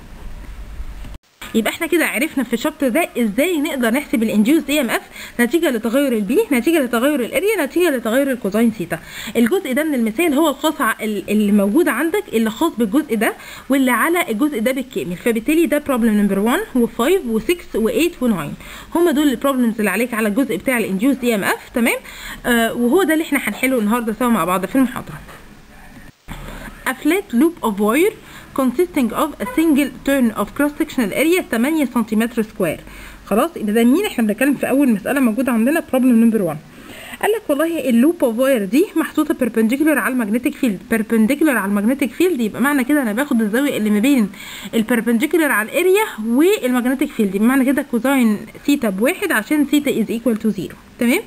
يبقى احنا كده عرفنا في الشابتر ده ازاي نقدر نحسب الانديوس اي ام اف نتيجه لتغير البي نتيجه لتغير الاريا نتيجه لتغير الكوزاين ثيتا الجزء ده من المثال هو الخاص اللي موجود عندك اللي خاص بالجزء ده واللي على الجزء ده بالكامل فبالتالي ده بروبلم نمبر 1 و5 و6 و8 و9 هم دول البروبلمز اللي عليك على الجزء بتاع الانديوس اي ام اف تمام آه وهو ده اللي احنا هنحله النهارده سوا مع بعض في المحاضره A flat loop of wire consisting of a single turn of cross sectional area 8 سنتيمتر سكوير خلاص يبقى ده مين احنا بنتكلم في اول مساله موجوده عندنا بروبلم نمبر 1 قال لك والله اللوب اوف واير دي محطوطه بيربنديكولار على المagnetic فيلد بيربنديكولار على المagnetic فيلد يبقى معنى كده انا باخد الزاويه اللي ما بين البيربنديكولار على الاريا والمagnetic فيلد يبقى معنى كده كوزاين ثيتا بواحد عشان ثيتا از ايكوال تو زيرو تمام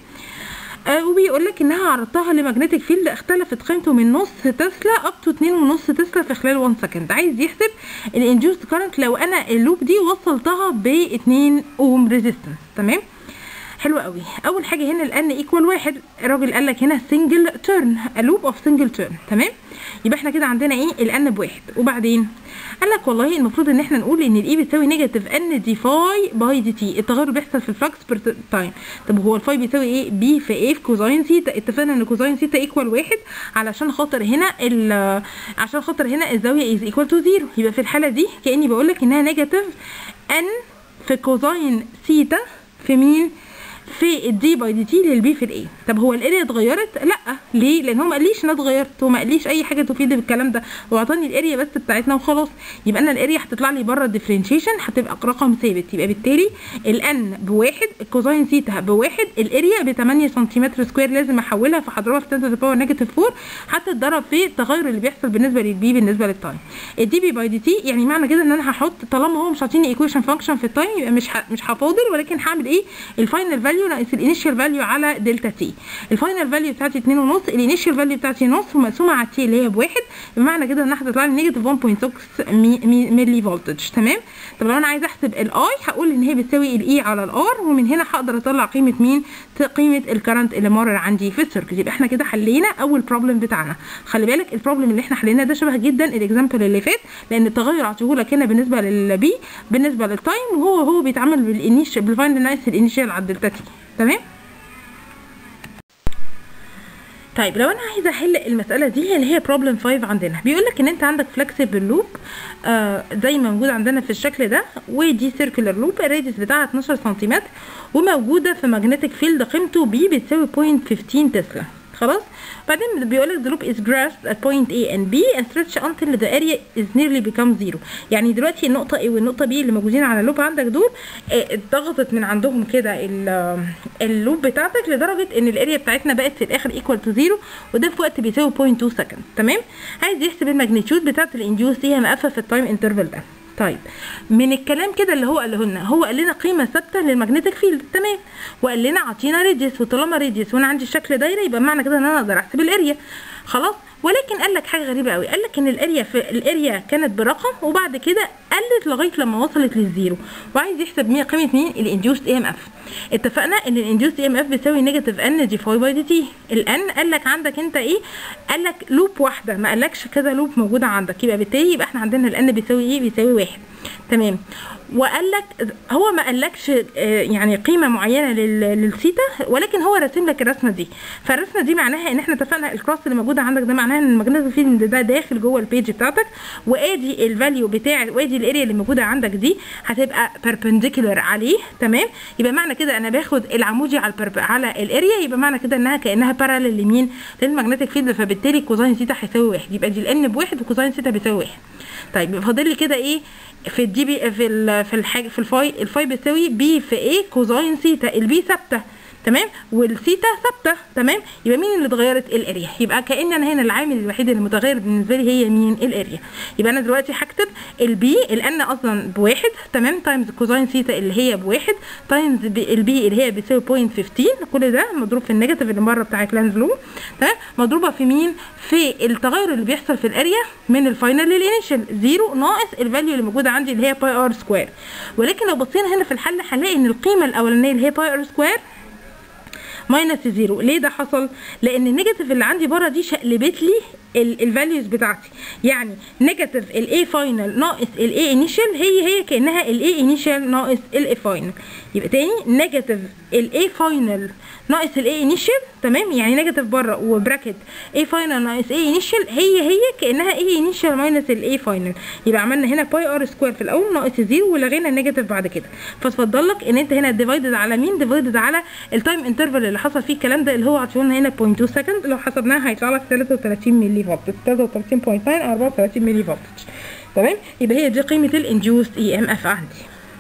آه وبيقول لك انها عرضتها لمagnetic فيلد اختلفت قيمته من نص تسلا اب تو 2.5 تسلا في خلال 1 سكند عايز يحسب الانديوست كارنت لو انا اللوب دي وصلتها ب 2 اوم ريزيستنس تمام حلو قوي اول حاجه هنا الان ايكوال واحد الراجل قال لك هنا سنجل تيرن لوب اوف سنجل تيرن تمام يبقى احنا كده عندنا ايه الان بواحد وبعدين قال لك والله المفروض ان احنا نقول ان الاي بتساوي نيجاتيف ان دي فاي باي دي تي التغير بيحصل في الفلكس بير تايم طب هو الفاي بيساوي ايه بي في ايه في كوزاين ثيتا اتفقنا ان كوزاين ثيتا ايكوال واحد علشان خاطر هنا ال عشان خاطر هنا الزاويه از ايكوال تو زيرو يبقى في الحاله دي كاني بقول لك انها نيجاتيف ان في كوزاين ثيتا في مين في الدي باي دي تي للبي في الاي طب هو الاريا اتغيرت لا ليه لان هو ما قاليش انها اتغيرت هو ما قاليش اي حاجه تفيد بالكلام ده هو عطاني الاريا بس بتاعتنا وخلاص يبقى انا الاريا هتطلع لي بره الديفرنشيشن هتبقى رقم ثابت يبقى بالتالي الان بواحد الكوزاين ثيتا بواحد الاريا ب 8 سنتيمتر سكوير لازم احولها فهضربها في 10 باور نيجاتيف 4 هتتضرب في التغير اللي بيحصل بالنسبه للبي بالنسبه للتايم الدي بي باي دي تي يعني معنى كده ان انا هحط طالما هو مش عاطيني ايكويشن فانكشن في التايم يبقى مش ه... مش هفاضل ولكن هعمل ايه الفاينل فاليو ناقص الانيشال فاليو على دلتا تي الفاينل فاليو بتاعتي 2 ونص الانيشال فاليو بتاعتي نص ومقسومه على التي اللي هي بواحد بمعنى كده انها هتطلع لي نيجاتيف 1.6 ملي فولتج تمام طب لو انا عايزه احسب الاي هقول ان هي بتساوي الاي على الار ومن هنا هقدر اطلع قيمه مين قيمه الكرنت اللي مر عندي في السيركت يبقى احنا كده حلينا اول بروبلم بتاعنا خلي بالك البروبلم اللي احنا حليناه ده شبه جدا الاكزامبل اللي فات لان التغير عطيهولك هنا بالنسبه للبي بالنسبه للتايم وهو هو بيتعامل بالانيش بالفاينل نايس الانيشال على الدلتا تي تمام طيب لو انا عايزه احل المساله دي اللي هي بروبلم 5 عندنا بيقول لك ان انت عندك فلكسبل لوب آه زي ما موجود عندنا في الشكل ده ودي سيركولار لوب الراديوس بتاعها 12 سنتيمتر وموجوده في ماجنتيك فيلد قيمته بي بتساوي 0.15 تسلا خلاص بعدين بيقول لك the loop is grasped at point A and B and stretch until the area is nearly become zero يعني دلوقتي النقطة A والنقطة B اللي موجودين على اللوب عندك دول اتضغطت من عندهم كده اللوب بتاعتك لدرجة ان الاريا بتاعتنا بقت في الاخر equal to zero وده في وقت بيساوي 0.2 سكند تمام عايز يحسب الماجنتيود بتاعت الانديوس اي ام اف في التايم انترفال ده طيب من الكلام كده اللي هو قاله لنا هو قال لنا قيمه ثابته للماجنتيك فيلد تمام وقال لنا اعطينا ريديوس وطالما ريديوس وانا عندي الشكل دايره يبقى معنى كده ان انا اقدر احسب الاريا خلاص ولكن قال لك حاجه غريبه قوي قال لك ان الاريا في الاريا كانت برقم وبعد كده قلت لغايه لما وصلت للزيرو وعايز يحسب مين قيمه مين الانديوست اي ام اف اتفقنا ان الانديوست اي ام اف بيساوي نيجاتيف ان دي فاي باي دي تي الان قال لك عندك انت ايه قال لك لوب واحده ما قالكش كذا لوب موجوده عندك يبقى بالتالي يبقى احنا عندنا الان بيساوي ايه بيساوي واحد تمام وقال لك هو ما قالكش يعني قيمه معينه للثيتا ولكن هو راسم لك الرسمه دي فالرسمه دي معناها ان احنا اتفقنا الكروس اللي موجوده عندك ده معناها ان الماجنتيك فيلد ده داخل جوه البيج بتاعتك وادي الفاليو بتاع وادي الاريا اللي موجوده عندك دي هتبقى بيربنديكولار عليه تمام يبقى معنى كده انا باخد العمودي على البرب على الاريا يبقى معنى كده انها كانها بارالل لمين للماجنتيك فيلد فبالتالي كوزاين ثيتا هيساوي واحد يبقى دي الان بواحد وكوزاين ثيتا بيساوي واحد طيب فاضل لي كده ايه في الدي بي في ال في الحاجه في الفاي الفاي بتساوي بي في ايه كوزاين ثيتا البي ثابته تمام والثيتا ثابته تمام يبقى مين اللي اتغيرت الاريا يبقى كان انا هنا العامل الوحيد اللي متغير بالنسبه لي هي مين الاريا يبقى انا دلوقتي هكتب البي الان اصلا بواحد تمام تايمز كوزاين ثيتا اللي هي بواحد تايمز البي اللي هي بتساوي 0.15 كل ده مضروب في النيجاتيف اللي بره بتاع كلانز لو تمام مضروبه في مين في التغير اللي بيحصل في الاريا من الفاينل للانيشال زيرو ناقص الفاليو اللي موجوده عندي اللي هي باي ار سكوير ولكن لو بصينا هنا في الحل هنلاقي ان القيمه الاولانيه اللي هي باي ار سكوير ماينس زيرو ليه ده حصل لان النيجاتيف اللي عندي بره دي شقلبت لي الفاليوز بتاعتي يعني نيجاتيف الاي فاينل ناقص الاي انيشال هي هي كانها الاي انيشال ناقص الاي فاينل يبقى تاني نيجاتيف الاي فاينل ناقص الاي انيشال تمام يعني نيجاتيف بره وبراكت اي فاينل ناقص اي انيشال هي هي كانها اي انيشال ماينس الاي فاينل يبقى عملنا هنا باي ار سكوير في الاول ناقص زيرو ولغينا النيجاتيف بعد كده فتفضل لك ان انت هنا ديفايدد على مين ديفايدد على التايم انترفال اللي حصل فيه الكلام ده اللي هو عطيهولنا هنا 0.2 سكند لو حسبناها هيطلع لك 33 ملي فولت 33.9 34 ملي فولت تمام يبقى هي دي قيمه الانديوست اي ام اف عندي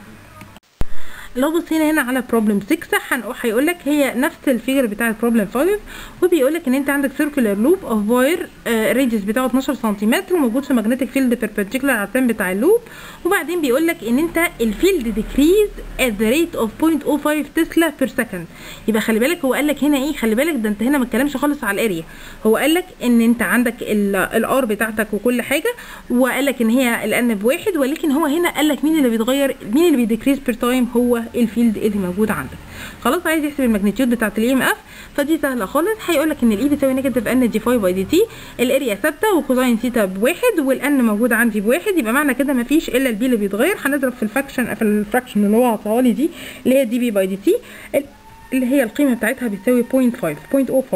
لو بصينا هنا على بروبلم 6 هيقول لك هي نفس الفيجر بتاع البروبلم 5 وبيقول لك ان انت عندك سيركولار لوب اوف واير ريديوس بتاعه 12 سنتيمتر وموجود في ماجنتيك فيلد بيربنديكولار على البلان بتاع اللوب وبعدين بيقول لك ان انت الفيلد ديكريز ات ذا ريت اوف 0.05 تسلا بير سكند يبقى خلي بالك هو قال لك هنا ايه خلي بالك ده انت هنا ما اتكلمش خالص على الاريا هو قال لك ان انت عندك الار بتاعتك وكل حاجه وقال لك ان هي الان بواحد ولكن هو هنا قال لك مين اللي بيتغير مين اللي بيديكريز بير تايم هو الفيلد اللي موجود عندك خلاص عايز يحسب الماجنتيود بتاعت الاي ام اف فدي سهله خالص هيقول لك ان الاي بيساوي نيجاتيف ان دي 5 باي دي تي الاريا ثابته وكوزاين ثيتا بواحد والان موجود عندي بواحد يبقى معنى كده مفيش الا البي اللي بيتغير هنضرب في الفراكشن في الفراكشن اللي هو عطاها لي دي اللي هي دي بي باي دي تي اللي هي القيمه بتاعتها بتساوي 0.5 0.05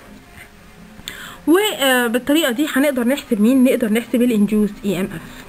وبالطريقه دي هنقدر نحسب مين نقدر نحسب الانديوس اي ام اف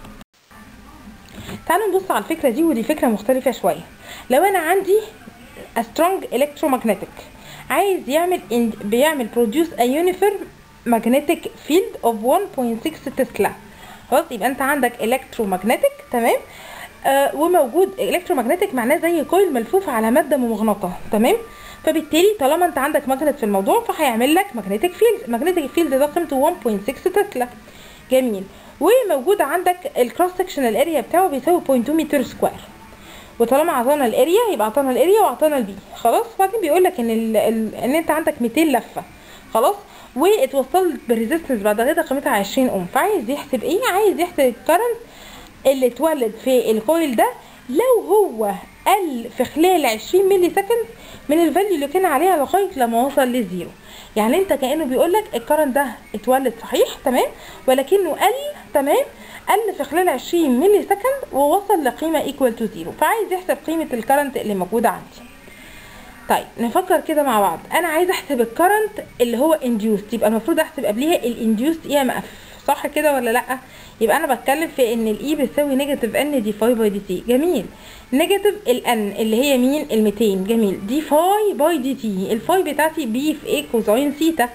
تعالوا نبص على الفكره دي ودي فكره مختلفه شويه لو انا عندي a strong electromagnetic عايز يعمل in, بيعمل produce a uniform magnetic field of 1.6 تسلا خلاص يبقى انت عندك electromagnetic تمام آه وموجود electromagnetic معناه زي كويل ملفوف على ماده ممغنطه تمام فبالتالي طالما انت عندك ماجنت في الموضوع فهيعمل لك magnetic field magnetic field ده قيمته 1.6 تسلا جميل وموجود عندك الكروس سكشنال اريا بتاعه بيساوي 0.2 متر سكوير وطالما اعطانا الاريا يبقى اعطانا الاريا واعطانا البي خلاص وبعدين بيقول لك ان ال ال ان انت عندك 200 لفه خلاص واتوصلت بالريزيستنس بعد كده قيمتها 20 اوم فعايز يحسب ايه عايز يحسب الكرنت اللي اتولد في الكويل ده لو هو قل في خلال 20 ملي سكند من الفاليو اللي كان عليها لغايه لما وصل للزيرو يعني انت كانه بيقول لك الكرنت ده اتولد صحيح تمام ولكنه قل تمام قل في خلال 20 ملي سكند ووصل لقيمه ايكوال تو زيرو فعايز يحسب قيمه الكرنت اللي موجوده عندي طيب نفكر كده مع بعض انا عايزه احسب الكرنت اللي هو induced يبقى المفروض احسب قبليها الانديوست اي ام اف صح كده ولا لا يبقى انا بتكلم في ان الاي بتساوي نيجاتيف ان دي فاي باي دي تي جميل نيجاتيف الان اللي هي مين ال 200 جميل دي فاي باي دي تي الفاي بتاعتي بي في ايه كوزاين ثيتا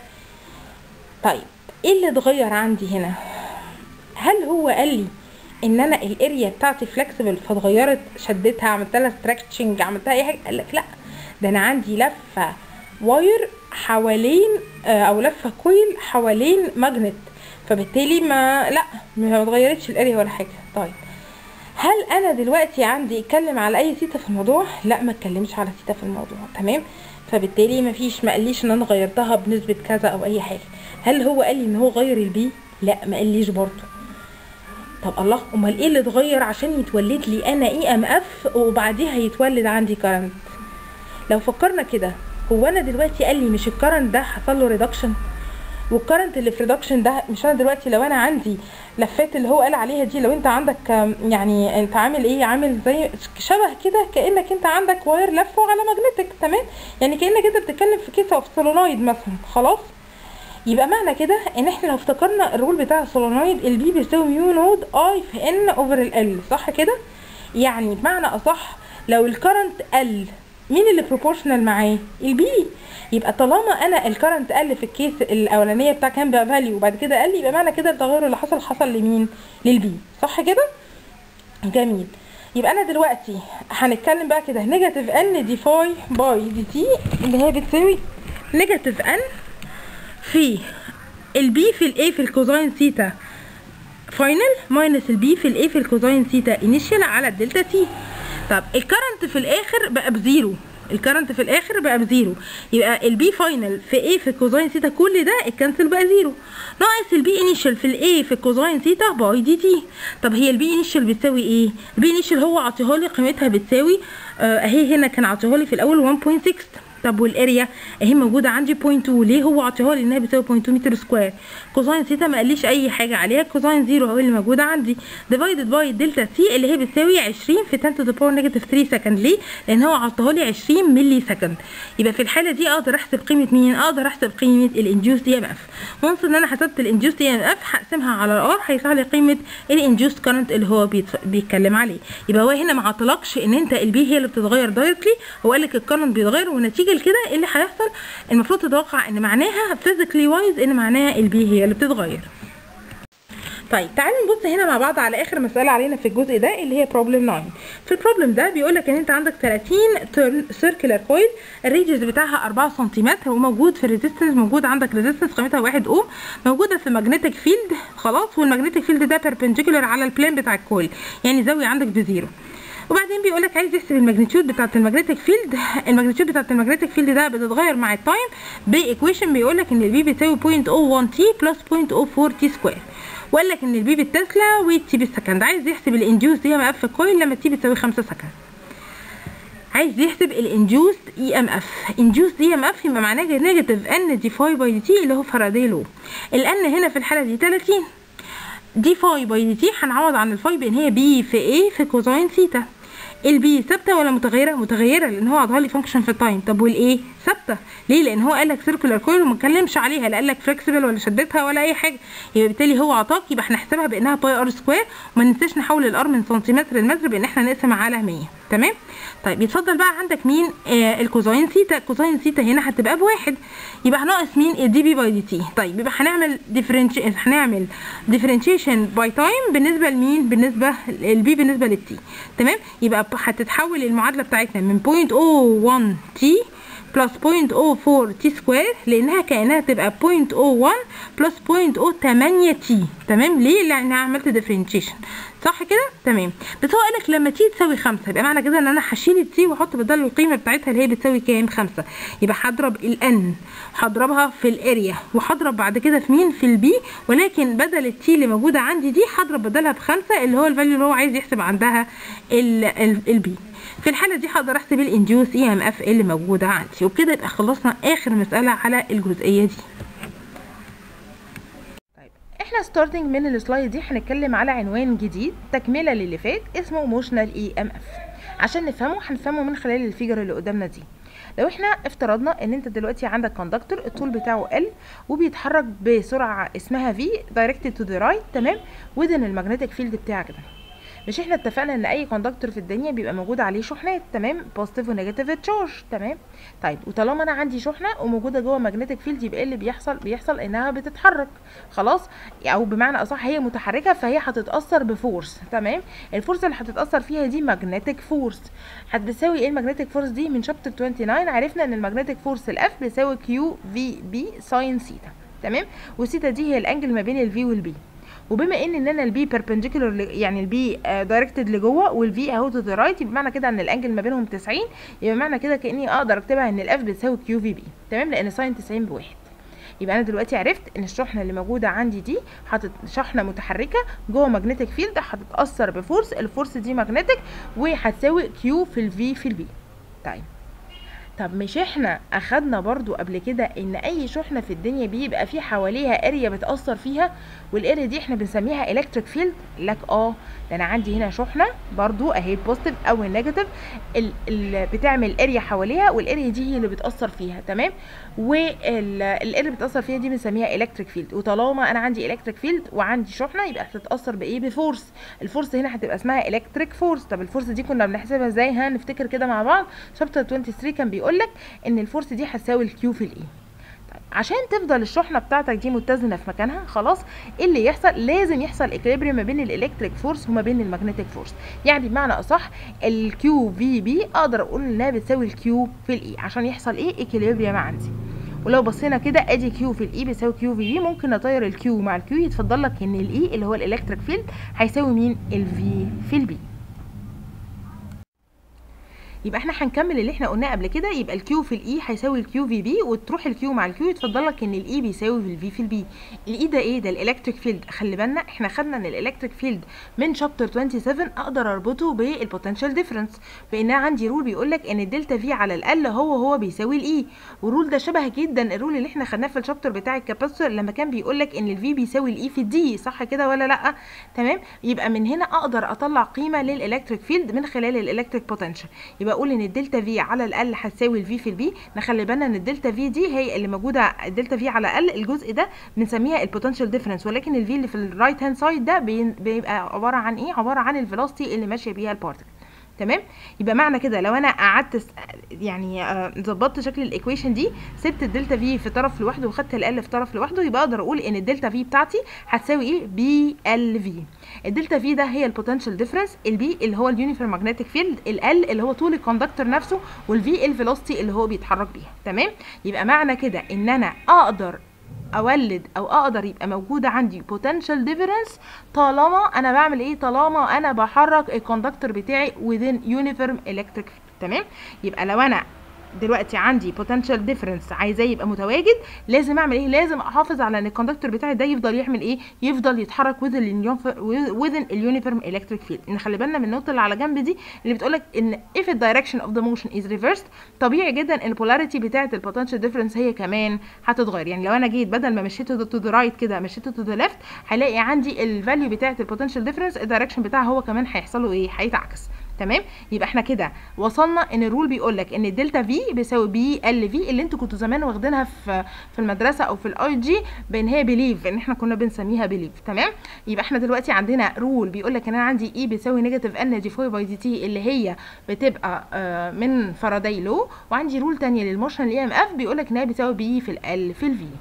طيب ايه اللي اتغير عندي هنا هل هو قال لي ان انا الاريا بتاعتي فلكسبل فاتغيرت شدتها عملت لها ستريتشنج عملتها اي حاجه قال لك لا ده انا عندي لفه واير حوالين آه، او لفه كويل حوالين ماجنت فبالتالي ما لا ما اتغيرتش الاريا ولا حاجه طيب هل انا دلوقتي عندي اتكلم على اي ثيتا في الموضوع لا ما اتكلمش على ثيتا في الموضوع تمام فبالتالي ما فيش ما قاليش ان انا غيرتها بنسبه كذا او اي حاجه هل هو قال لي ان هو غير البي لا ما قاليش برضه طب الله امال ايه اللي اتغير عشان يتولد لي انا اي ام اف وبعديها يتولد عندي كارنت لو فكرنا كده هو انا دلوقتي قال لي مش الكرنت ده حصل له ريدكشن والكرنت اللي في ريدكشن ده مش انا دلوقتي لو انا عندي لفات اللي هو قال عليها دي لو انت عندك آم، يعني انت عامل ايه عامل زي شبه كده كانك انت عندك واير لفه على ماجنتيك تمام يعني كانك انت بتتكلم في كيس اوف سولونويد مثلا خلاص يبقى معنى كده ان احنا لو افتكرنا الرول بتاع السولونويد البي بيساوي ميو نود اي في ان اوفر ال صح كده يعني بمعنى اصح لو الكرنت قل مين اللي بروبورشنال معاه البي يبقى طالما انا الكرنت قل في الكيس الاولانيه بتاع كان بقى فاليو وبعد كده قل يبقى معنى كده التغير اللي حصل حصل لمين للبي صح كده جميل يبقى انا دلوقتي هنتكلم بقى كده نيجاتيف ان دي فاي باي دي تي اللي هي بتساوي نيجاتيف ان في البي في الاي في الكوزاين ثيتا فاينل ماينس البي في الاي في الكوزاين ثيتا انيشال على الدلتا تي طب الكرنت في الاخر بقى بزيرو الكرنت في الاخر بقى بزيرو يبقى البي فاينل في ايه في كوزاين ثيتا كل ده الكنسل بقى زيرو ناقص البي انيشال في الايه في كوزاين ثيتا باي دي تي طب هي البي انيشال بتساوي ايه البي انيشال هو عطيها لي قيمتها بتساوي آه، اهي هنا كان عطيها لي في الاول 1.6 طب والاريا اهي موجوده عندي 0.2 ليه هو عطيها لي انها بتساوي 0.2 متر سكوير كوزاين ثيتا ما قاليش اي حاجه عليها كوزاين زيرو هو اللي موجوده عندي ديفايدد باي دلتا سي اللي هي بتساوي 20 في 10 تو ذا باور نيجاتيف 3 سكند ليه لان هو عطاها لي 20 ملي سكند يبقى في الحاله دي اقدر احسب قيمه مين اقدر احسب قيمه الانجوس اي ام اف وانس ان انا حسبت الانجوس اي ام اف هقسمها على الار هيطلع لي قيمه الانجوس كارنت اللي هو بيتف- بيتكلم عليه يبقى هو هنا ما عطلكش ان انت البي هي اللي بتتغير دايركتلي هو قال لك الكارنت بيتغير ونتيجه لكده إيه اللي هيحصل المفروض تتوقع ان معناها فيزيكلي وايز ان معناها البي هي اللي بتتغير طيب تعالوا نبص هنا مع بعض على اخر مساله علينا في الجزء ده اللي هي بروبلم 9 في البروبلم ده بيقول لك ان انت عندك 30 تيرن سيركلر كويل الريديوس بتاعها 4 سنتيمتر وموجود في الريزيستنس موجود عندك ريزيستنس قيمتها 1 اوم موجوده في ماجنتيك فيلد خلاص والماجنتيك فيلد ده بيربنديكولار على البلان بتاع الكويل يعني زاويه عندك بزيرو وبعدين بيقول لك عايز يحسب الماجنتيود بتاعه الماجنتيك فيلد الماجنتيود بتاعه الماجنتيك فيلد ده بتتغير مع التايم بايكويشن بيقول لك ان البي بتساوي 0.01 تي بلس 0.04 تي سكوير وقال لك ان البي بالتسلا والتي بالسكند عايز يحسب الانديوس دي ام اف كويل لما التي بتساوي 5 سكند عايز يحسب الانديوس اي ام اف انديوس دي ام اف يبقى معناه نيجاتيف ان دي فاي باي دي تي اللي هو فاراداي لو الان هنا في الحاله دي 30 دي فاي باي دي تي هنعوض عن الفاي بان هي بي في ايه في كوزاين ثيتا البي ثابته ولا متغيره متغيره لان هو عطاها لي فانكشن في التايم طب والايه ثابته ليه لان هو قال لك سيركولار كويل وما اتكلمش عليها لا قال لك فلكسبل ولا شدتها ولا اي حاجه يبقى بالتالي هو عطاك يبقى هنحسبها بانها باي ار سكوير وما ننساش نحول الار من سنتيمتر لمتر بان احنا نقسم على 100 تمام طيب يتفضل بقى عندك مين آه الكوزاين ثيتا الكوزاين ثيتا هنا هتبقى بواحد يبقى هناقص مين الدي بي باي دي تي طيب يبقى هنعمل ديفرنش هنعمل ديفرنشيشن باي تايم بالنسبه لمين بالنسبه البي بالنسبه للتي تمام يبقى هتتحول المعادله بتاعتنا من 0.01 تي بلس 0.04 تي سكوير لانها كانها تبقى 0.01 بلس 0.08 تي تمام ليه لان عملت ديفرنشيشن صح كده تمام بس هو قالك لما تي تساوي خمسة يبقى معنى كده ان انا هشيل التي واحط بدل القيمه بتاعتها اللي هي بتساوي كام خمسة يبقى هضرب الان هضربها في الاريا وهضرب بعد كده في مين في البي ولكن بدل التي اللي موجوده عندي دي هضرب بدلها بخمسة اللي هو الفاليو اللي هو عايز يحسب عندها البي في الحاله دي هقدر احسب الانديوس اي ام اف اللي موجوده عندي وبكده يبقى خلصنا اخر مساله على الجزئيه دي احنا ستارتنج من السلايد دي هنتكلم على عنوان جديد تكمله للي فات اسمه موشنال اي ام اف عشان نفهمه هنفهمه من خلال الفيجر اللي قدامنا دي لو احنا افترضنا ان انت دلوقتي عندك كوندكتور الطول بتاعه ال وبيتحرك بسرعه اسمها v directed to the right تمام within المagnetic field بتاعك ده مش احنا اتفقنا ان اي كوندكتور في الدنيا بيبقى موجود عليه شحنات تمام بوزيتيف ونيجاتيف تشارج تمام طيب وطالما انا عندي شحنه وموجوده جوه ماجنتيك فيلد يبقى ايه اللي بيحصل بيحصل انها بتتحرك خلاص او بمعنى اصح هي متحركه فهي هتتاثر بفورس تمام الفورس اللي هتتاثر فيها دي ماجنتيك فورس هتساوي ايه الماجنتيك فورس دي من شابتر 29 عرفنا ان الماجنتيك فورس الاف بيساوي كيو في بي ساين سيتا تمام وسيتا دي هي الانجل ما بين الفي والبي وبما ان ان انا البي بيربنديكولار يعني البي دايركتد لجوه والفي اهو تو ذا رايت يبقى معنى كده ان الانجل ما بينهم 90 يبقى معنى كده كاني اقدر اكتبها ان الاف بتساوي كيو في بي تمام لان ساين 90 بواحد يبقى انا دلوقتي عرفت ان الشحنه اللي موجوده عندي دي حاطط شحنه متحركه جوه ماجنتيك فيلد هتتاثر بفورس الفورس دي ماجنتيك وهتساوي كيو في الفي في البي طيب طب مش احنا اخدنا برضو قبل كده ان اي شحنه في الدنيا بيبقى في حواليها اريا بتاثر فيها والاريا دي احنا بنسميها الكتريك فيلد لك اه ده انا عندي هنا شحنه برضو اهي البوزيتيف او النيجاتيف ال ال بتعمل اريا حواليها والاريا دي هي اللي بتاثر فيها تمام والاريا اللي بتاثر فيها دي بنسميها الكتريك فيلد وطالما انا عندي الكتريك فيلد وعندي شحنه يبقى هتتاثر بايه بفورس الفورس هنا هتبقى اسمها الكتريك فورس طب الفورس دي كنا بنحسبها ازاي هنفتكر كده مع بعض شابتر 23 كان بيقول لك ان الفورس دي هتساوي الكيو في الاي عشان تفضل الشحنه بتاعتك دي متزنه في مكانها خلاص ايه اللي يحصل لازم يحصل اكليبريم ما بين الالكتريك فورس وما بين المagnetic فورس يعني بمعنى اصح الكيو في بي اقدر اقول انها بتساوي الكيو في الاي عشان يحصل ايه اكليبريم عندي ولو بصينا كده ادي كيو في الاي بيساوي كيو في بي ممكن نطير الكيو مع الكيو يتفضل لك ان الاي اللي هو الالكتريك فيلد هيساوي مين الفي في البي يبقى احنا هنكمل اللي احنا قلناه قبل كده يبقى الكيو في الاي هيساوي الكيو في بي وتروح الكيو مع الكيو يتفضل لك ان الاي بيساوي في الفي في البي الاي ده ايه ده الالكتريك فيلد خلي بالنا احنا خدنا ان الالكتريك فيلد من شابتر 27 اقدر اربطه بالبوتنشال ديفرنس بان عندي رول بيقول لك ان الدلتا في على الاقل هو هو بيساوي الاي والرول ده شبه جدا الرول اللي احنا خدناه في الشابتر بتاع الكاباسيتور لما كان بيقول لك ان الفي بيساوي الاي في الدي صح كده ولا لا تمام يبقى من هنا اقدر اطلع قيمه للالكتريك فيلد من خلال الالكتريك بوتنشال يبقى اقول ان الدلتا في على الاقل هتساوي الفي في البي نخلي بالنا ان الدلتا في دي هي اللي موجوده الدلتا في على الاقل الجزء ده بنسميها البوتنشال ديفرنس ولكن الفي اللي في الرايت هاند سايد ده بيبقى عباره عن ايه عباره عن الفيلوسيتي اللي ماشيه بيها البارتكل تمام يبقى معنى كده لو انا قعدت يعني ظبطت شكل الايكويشن دي سبت الدلتا في في طرف لوحده وخدت ال في طرف لوحده يبقى اقدر اقول ان الدلتا في بتاعتي هتساوي ايه بي ال في الدلتا في ده هي البوتنشال ديفرنس البي اللي هو اليونيفورم ماجنتيك فيلد ال اللي هو طول الكوندكتور نفسه والفي الفيلوسيتي اللي هو بيتحرك بيها تمام يبقى معنى كده ان انا اقدر اولد او اقدر يبقى موجوده عندي potential difference طالما انا بعمل ايه طالما انا بحرك الكوندكتور بتاعي within uniform electric تمام يبقى لو انا دلوقتي عندي potential difference عايزاه يبقى متواجد لازم اعمل ايه لازم احافظ على ان الكوندكتور بتاعي ده يفضل يعمل ايه يفضل يتحرك within within اليونيفورم electric field نخلي بالنا من النقطه اللي على جنب دي اللي بتقولك ان if the direction of the motion is reversed طبيعي جدا ان البولاريتي بتاعه البوتنشال ديفرنس هي كمان هتتغير يعني لو انا جيت بدل ما مشيته تو ذا رايت كده مشيته تو ذا ليفت هلاقي عندي الفاليو بتاعه البوتنشال ديفرنس الدايركشن بتاعها هو كمان هيحصل له ايه هيتعكس تمام يبقى احنا كده وصلنا ان الرول بيقول لك ان الدلتا في بيساوي بي ال في اللي انتوا كنتوا زمان واخدينها في في المدرسه او في الاي جي بان هي بليف ان احنا كنا بنسميها بليف تمام يبقى احنا دلوقتي عندنا رول بيقول لك ان انا عندي اي بيساوي نيجاتيف ان دي فاي باي دي تي اللي هي بتبقى آه من فاراداي لو وعندي رول ثانيه للموشن الاي ام اف بيقول لك ان هي بتساوي بي في ال في الفي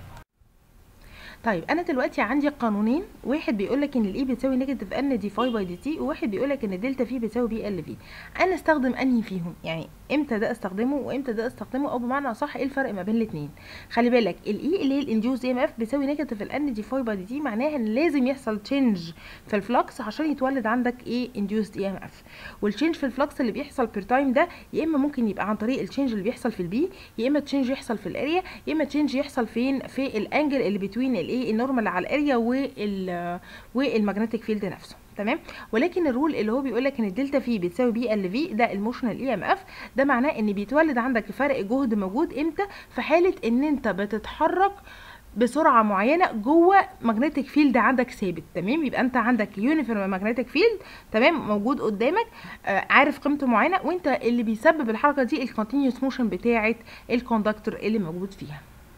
طيب انا دلوقتي عندي قانونين واحد بيقول لك ان الاي بتساوي نيجاتيف ان دي فاي باي دي تي وواحد بيقول لك ان الدلتا في بتساوي بي ال في انا استخدم انهي فيهم يعني امتى ده استخدمه وامتى ده استخدمه او بمعنى اصح ايه الفرق ما بين الاثنين خلي بالك الاي اللي هي الانديوز ام اف بتساوي نيجاتيف الان دي فاي باي دي تي معناها ان لازم يحصل تشينج في الفلكس عشان يتولد عندك ايه انديوز اي ام اف والتشينج في الفلكس اللي بيحصل بير تايم ده يا اما ممكن يبقى عن طريق التشينج اللي بيحصل في البي يا اما تشينج يحصل في الاريا يا اما تشينج يحصل فين في الانجل اللي بتوين الايه النورمال على الاريا وال والمagnetic فيلد نفسه تمام ولكن الرول اللي هو بيقول لك ان الدلتا في بتساوي بي ال في ده الموشنال اي ام اف ده معناه ان بيتولد عندك فرق جهد موجود امتى في حاله ان انت بتتحرك بسرعه معينه جوه ماجنتيك فيلد عندك ثابت تمام يبقى انت عندك يونيفورم ماجنتيك فيلد تمام موجود قدامك آه عارف قيمته معينه وانت اللي بيسبب الحركه دي الكونتينيوس موشن بتاعه الكوندكتور اللي موجود فيها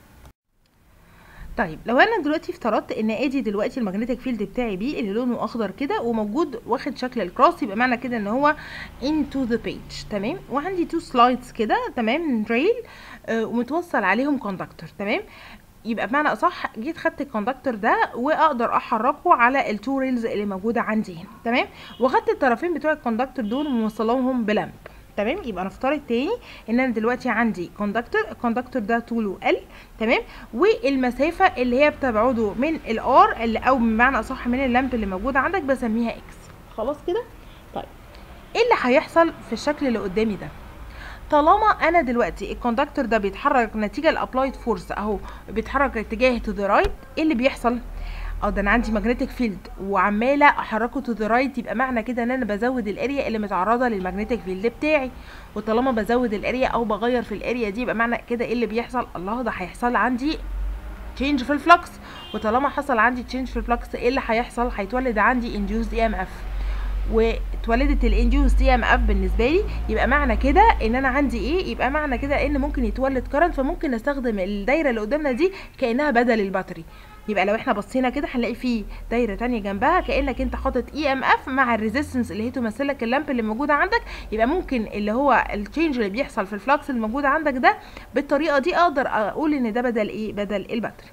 طيب لو انا دلوقتي افترضت ان ادي دلوقتي المagnetic فيلد بتاعي بي اللي لونه اخضر كده وموجود واخد شكل الكروس يبقى معنى كده ان هو into the page تمام وعندي تو سلايدز كده تمام ريل آه ومتوصل عليهم كوندكتور تمام يبقى بمعنى اصح جيت خدت الكوندكتور ده واقدر احركه على التو ريلز اللي موجوده عندي هنا تمام واخدت الطرفين بتوع الكوندكتور دول وموصلهم بلمب تمام يبقى نفترض تاني ان انا دلوقتي عندي كوندكتور الكوندكتور ده طوله ال تمام والمسافه اللي هي بتبعده من الار اللي او بمعنى اصح من اللمب اللي موجوده عندك بسميها اكس خلاص كده طيب ايه اللي هيحصل في الشكل اللي قدامي ده طالما انا دلوقتي الكوندكتور ده بيتحرك نتيجه الابلايد فورس اهو بيتحرك اتجاه تو ذا رايت ايه اللي بيحصل اه ده انا عندي ماجنتيك فيلد وعماله احركه تو ذا رايت يبقى معنى كده ان انا بزود الاريا اللي متعرضه للماجنتيك فيلد بتاعي وطالما بزود الاريا او بغير في الاريا دي يبقى معنى كده ايه اللي بيحصل الله ده هيحصل عندي تشينج في الفلكس وطالما حصل عندي تشينج في الفلكس ايه اللي هيحصل هيتولد عندي انديوز اي ام اف واتولدت الانديوس دي ام اف بالنسبه لي يبقى معنى كده ان انا عندي ايه يبقى معنى كده ان ممكن يتولد كرنت فممكن استخدم الدايره اللي قدامنا دي كانها بدل الباتري يبقى لو احنا بصينا كده هنلاقي في دايره تانية جنبها كانك انت حاطط اي ام اف مع الريزيستنس اللي هي تمثل لك اللامب اللي موجوده عندك يبقى ممكن اللي هو التشينج اللي بيحصل في الفلكس اللي موجود عندك ده بالطريقه دي اقدر اقول ان ده بدل ايه بدل الباتري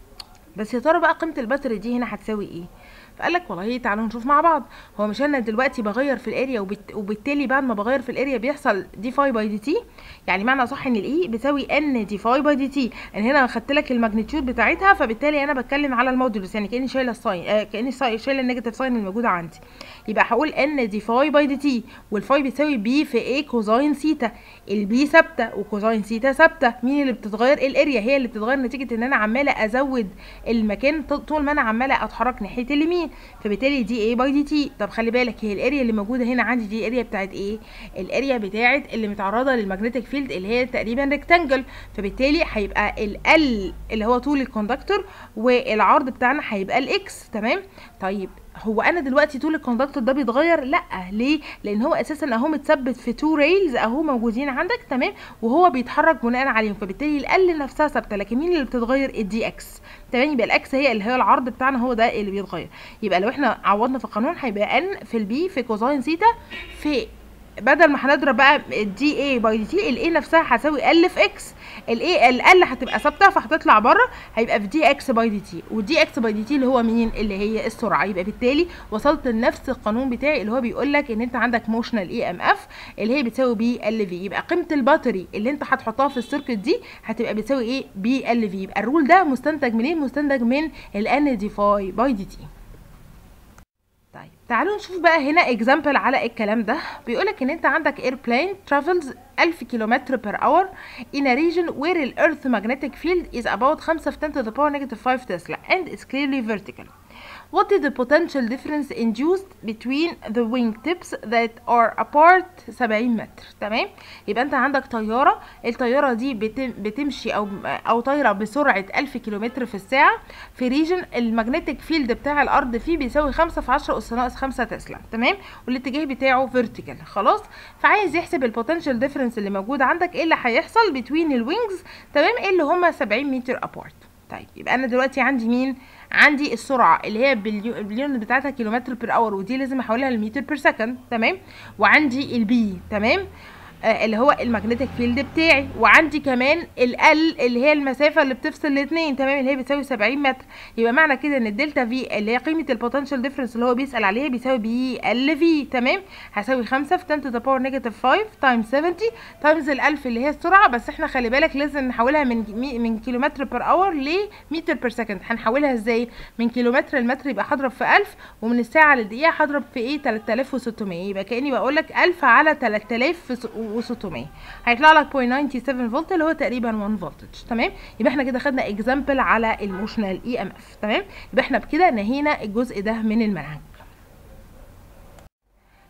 بس يا ترى بقى قيمه الباتري دي هنا هتساوي ايه فقال لك والله تعالوا نشوف مع بعض هو مش انا دلوقتي بغير في الاريا وبت... وبالتالي بعد ما بغير في الاريا بيحصل دي فاي باي دي تي يعني معنى صح ان الاي بتساوي ان دي فاي باي دي تي يعني هنا خدت لك الماجنتيود بتاعتها فبالتالي انا بتكلم على المودولس يعني كاني شايله الساين آه كاني شايله النيجاتيف ساين الموجوده عندي يبقى هقول ان دي فاي باي دي تي والفاي بيساوي بي في ايه كوزاين سيتا البي ثابته وكوزاين سيتا ثابته مين اللي بتتغير الاريا هي اللي بتتغير نتيجه ان انا عماله ازود المكان طول ما انا عماله اتحرك ناحيه اليمين فبالتالي دي ايه باي دي تي طب خلي بالك هي الاريا اللي موجوده هنا عندي دي اريا بتاعت ايه الاريا بتاعت اللي متعرضه للمagnetic فيلد اللي هي تقريبا ريكتانجل فبالتالي هيبقى ال اللي هو طول الكوندكتور والعرض بتاعنا هيبقى الاكس تمام طيب هو انا دلوقتي طول الكوندكتور ده بيتغير لا ليه لان هو اساسا اهو متثبت في تو ريلز اهو موجودين عندك تمام وهو بيتحرك بناء عليهم فبالتالي ال نفسها ثابته لكن مين اللي بتتغير الدي اكس تمام يبقى الاكس هي اللي هي العرض بتاعنا هو ده اللي بيتغير يبقى لو احنا عوضنا في القانون هيبقى ان في البي في كوزاين سيتا في بدل ما هنضرب بقى الدي اي باي دي تي الاي نفسها هتساوي ال في اكس الاي ال هتبقى ثابته فهتطلع بره هيبقى في دي اكس باي دي تي والدي اكس باي دي تي اللي هو مين اللي هي السرعه يبقى بالتالي وصلت لنفس القانون بتاعي اللي هو بيقول لك ان انت عندك موشنال اي ام اف اللي هي بتساوي بي ال في يبقى قيمه الباتري اللي انت هتحطها في السيركت دي هتبقى بتساوي ايه بي ال في يبقى الرول ده مستنتج منين مستنتج من الان دي فاي باي دي تي طيب تعالوا نشوف بقى هنا اكزامبل على الكلام ده بيقولك ان انت عندك ايربلين ترافلز 1000 كيلومتر بير اور in a region where the earth magnetic field is about 5 في 10 to the power negative 5 Tesla and it's clearly vertical. What is the potential difference induced between the wingtips that are apart 70 متر تمام يبقى انت عندك طياره الطياره دي بتم بتمشي او او طايره بسرعه 1000 كيلومتر في الساعه في ريجن المagnetic فيلد بتاع الارض فيه بيساوي 5 في 10 اس ناقص 5 تسلا تمام والاتجاه بتاعه فيرتيكال خلاص فعايز يحسب البوتنشال ديفرنس اللي موجود عندك ايه اللي هيحصل بين الوينجز تمام ايه اللي هم 70 متر ابارت طيب يبقى انا دلوقتي عندي مين عندي السرعه اللي هي باليونت بتاعتها كيلومتر بير اور ودي لازم احولها لمتر بير سكند تمام وعندي البي تمام آه اللي هو المagnetic فيلد بتاعي وعندي كمان ال اللي هي المسافه اللي بتفصل الاثنين تمام اللي هي بتساوي 70 متر يبقى معنى كده ان الدلتا في اللي هي قيمه البوتنشال ديفرنس اللي هو بيسال عليها بيساوي بي ال في تمام هساوي 5 في 10 to the power negative 5 تايمز 70 تايمز ال 1000 اللي هي السرعه بس احنا خلي بالك لازم نحولها من من كيلومتر بير اور لمتر بير سكند هنحولها ازاي من كيلومتر لمتر يبقى هضرب في 1000 ومن الساعه للدقيقه هضرب في ايه 3600 يبقى كاني بقول لك 1000 على 3000 و600 هيطلع لك 0.97 فولت اللي هو تقريبا 1 فولتج تمام يبقى احنا كده خدنا اكزامبل على الموشنال اي ام اف تمام يبقى احنا بكده نهينا الجزء ده من المنهج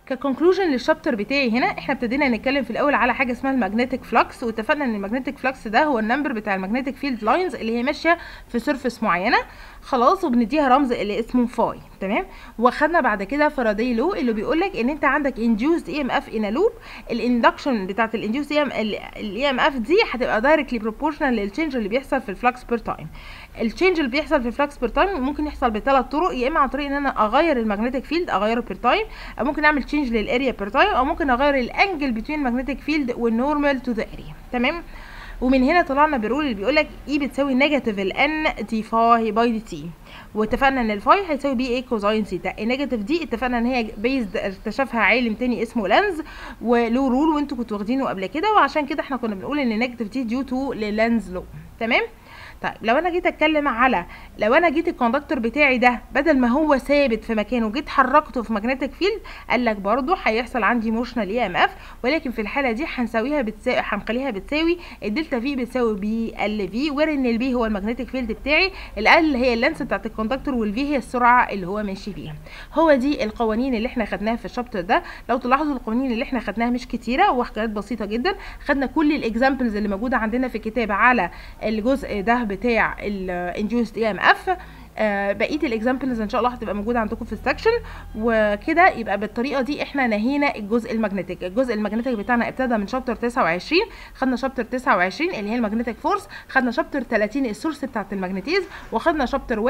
ككونكلوجن للشابتر بتاعي هنا احنا ابتدينا نتكلم في الاول على حاجه اسمها المagnetic فلكس واتفقنا ان المagnetic فلكس ده هو النمبر بتاع المagnetic فيلد لاينز اللي هي ماشيه في سيرفيس معينه خلاص وبنديها رمز اللي اسمه فاي تمام واخدنا بعد كده فاراداي لو اللي بيقول لك ان انت عندك induced EMF in a loop الاندكشن بتاعت الانديوس الاي ام اف دي هتبقى دايركتلي بروبورشنال للتشينج اللي بيحصل في الفلكس بير تايم التشينج اللي بيحصل في الفلكس بير تايم ممكن يحصل بثلاث طرق يا اما عن طريق ان انا اغير المagnetic فيلد اغيره بير تايم او ممكن اعمل تشينج للاريا بير تايم او ممكن اغير الانجل بين المagnetic فيلد والنورمال تو ذا اريا تمام ومن هنا طلعنا بالرول اللي بيقول لك اي بتساوي نيجاتيف الان دي فاي باي دي تي واتفقنا ان الفاي هيساوي بي اي كوزاين سيتا النيجاتيف دي اتفقنا ان هي بيزد اكتشفها عالم تاني اسمه لانز وله رول وانتوا كنتوا واخدينه قبل كده وعشان كده احنا كنا بنقول ان النيجاتيف دي ديو تو للانز لو تمام طيب لو انا جيت اتكلم على لو انا جيت الكوندكتور بتاعي ده بدل ما هو ثابت في مكانه جيت حركته في ماجنتيك فيلد قال لك برضه هيحصل عندي موشنال اي ام اف ولكن في الحاله دي هنساويها بتساوي هنخليها بتساوي الدلتا في بتساوي بي ال في وير ان البي هو الماجنتيك فيلد بتاعي ال هي اللانس بتاعت الكوندكتور والفي هي السرعه اللي هو ماشي بيها هو دي القوانين اللي احنا خدناها في الشابتر ده لو تلاحظوا القوانين اللي احنا خدناها مش كتيره وحاجات بسيطه جدا خدنا كل الاكزامبلز اللي موجوده عندنا في الكتاب على الجزء ده بتاع الانديوست اي ام اف بقيه الاكزامبلز ان شاء الله هتبقى موجوده عندكم في السكشن وكده يبقى بالطريقه دي احنا نهينا الجزء المagnetic الجزء المagnetic بتاعنا ابتدى من شابتر 29 خدنا شابتر 29 اللي هي المagnetic فورس خدنا شابتر 30 السورس بتاعت المagnetism وخدنا شابتر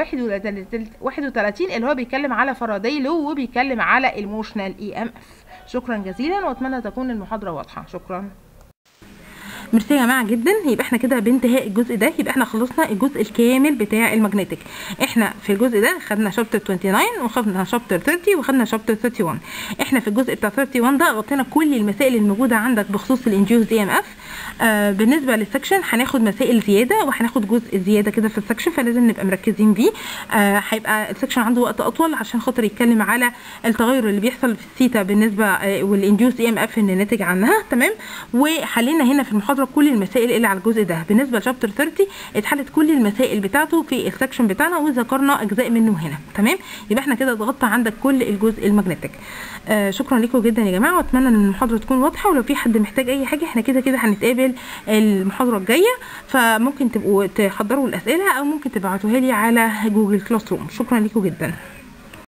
31 اللي هو بيتكلم على فاراداي لو وبيتكلم على الموشنال اي ام اف شكرا جزيلا واتمنى تكون المحاضره واضحه شكرا ميرسي يا جماعه جدا يبقى احنا كده بانتهاء الجزء ده يبقى احنا خلصنا الجزء الكامل بتاع المagnetic احنا في الجزء ده خدنا شابتر 29 وخدنا شابتر 30 وخدنا شابتر 31 احنا في الجزء بتاع 31 ده غطينا كل المسائل الموجوده عندك بخصوص الانجيوز دي ام اف آه بالنسبه للسكشن هناخد مسائل زياده وهناخد جزء زياده كده في السكشن فلازم نبقى مركزين بيه آه هيبقى السكشن عنده وقت اطول عشان خاطر يتكلم على التغير اللي بيحصل في الثيتا بالنسبه آه والانديوس اي ام اف اللي ناتج عنها تمام وحلينا هنا في المحاضره كل المسائل اللي على الجزء ده بالنسبه لشابتر 30 اتحلت كل المسائل بتاعته في السكشن بتاعنا وذكرنا اجزاء منه هنا تمام يبقى احنا كده ضغطنا عندك كل الجزء المagnetic آه شكرا لكم جدا يا جماعه واتمنى ان المحاضره تكون واضحه ولو في حد محتاج اي حاجه احنا كده كده هنتقابل المحاضره الجايه فممكن تبقوا تحضروا الاسئله او ممكن تبعتوها لي على جوجل كلاس روم شكرا لكم جدا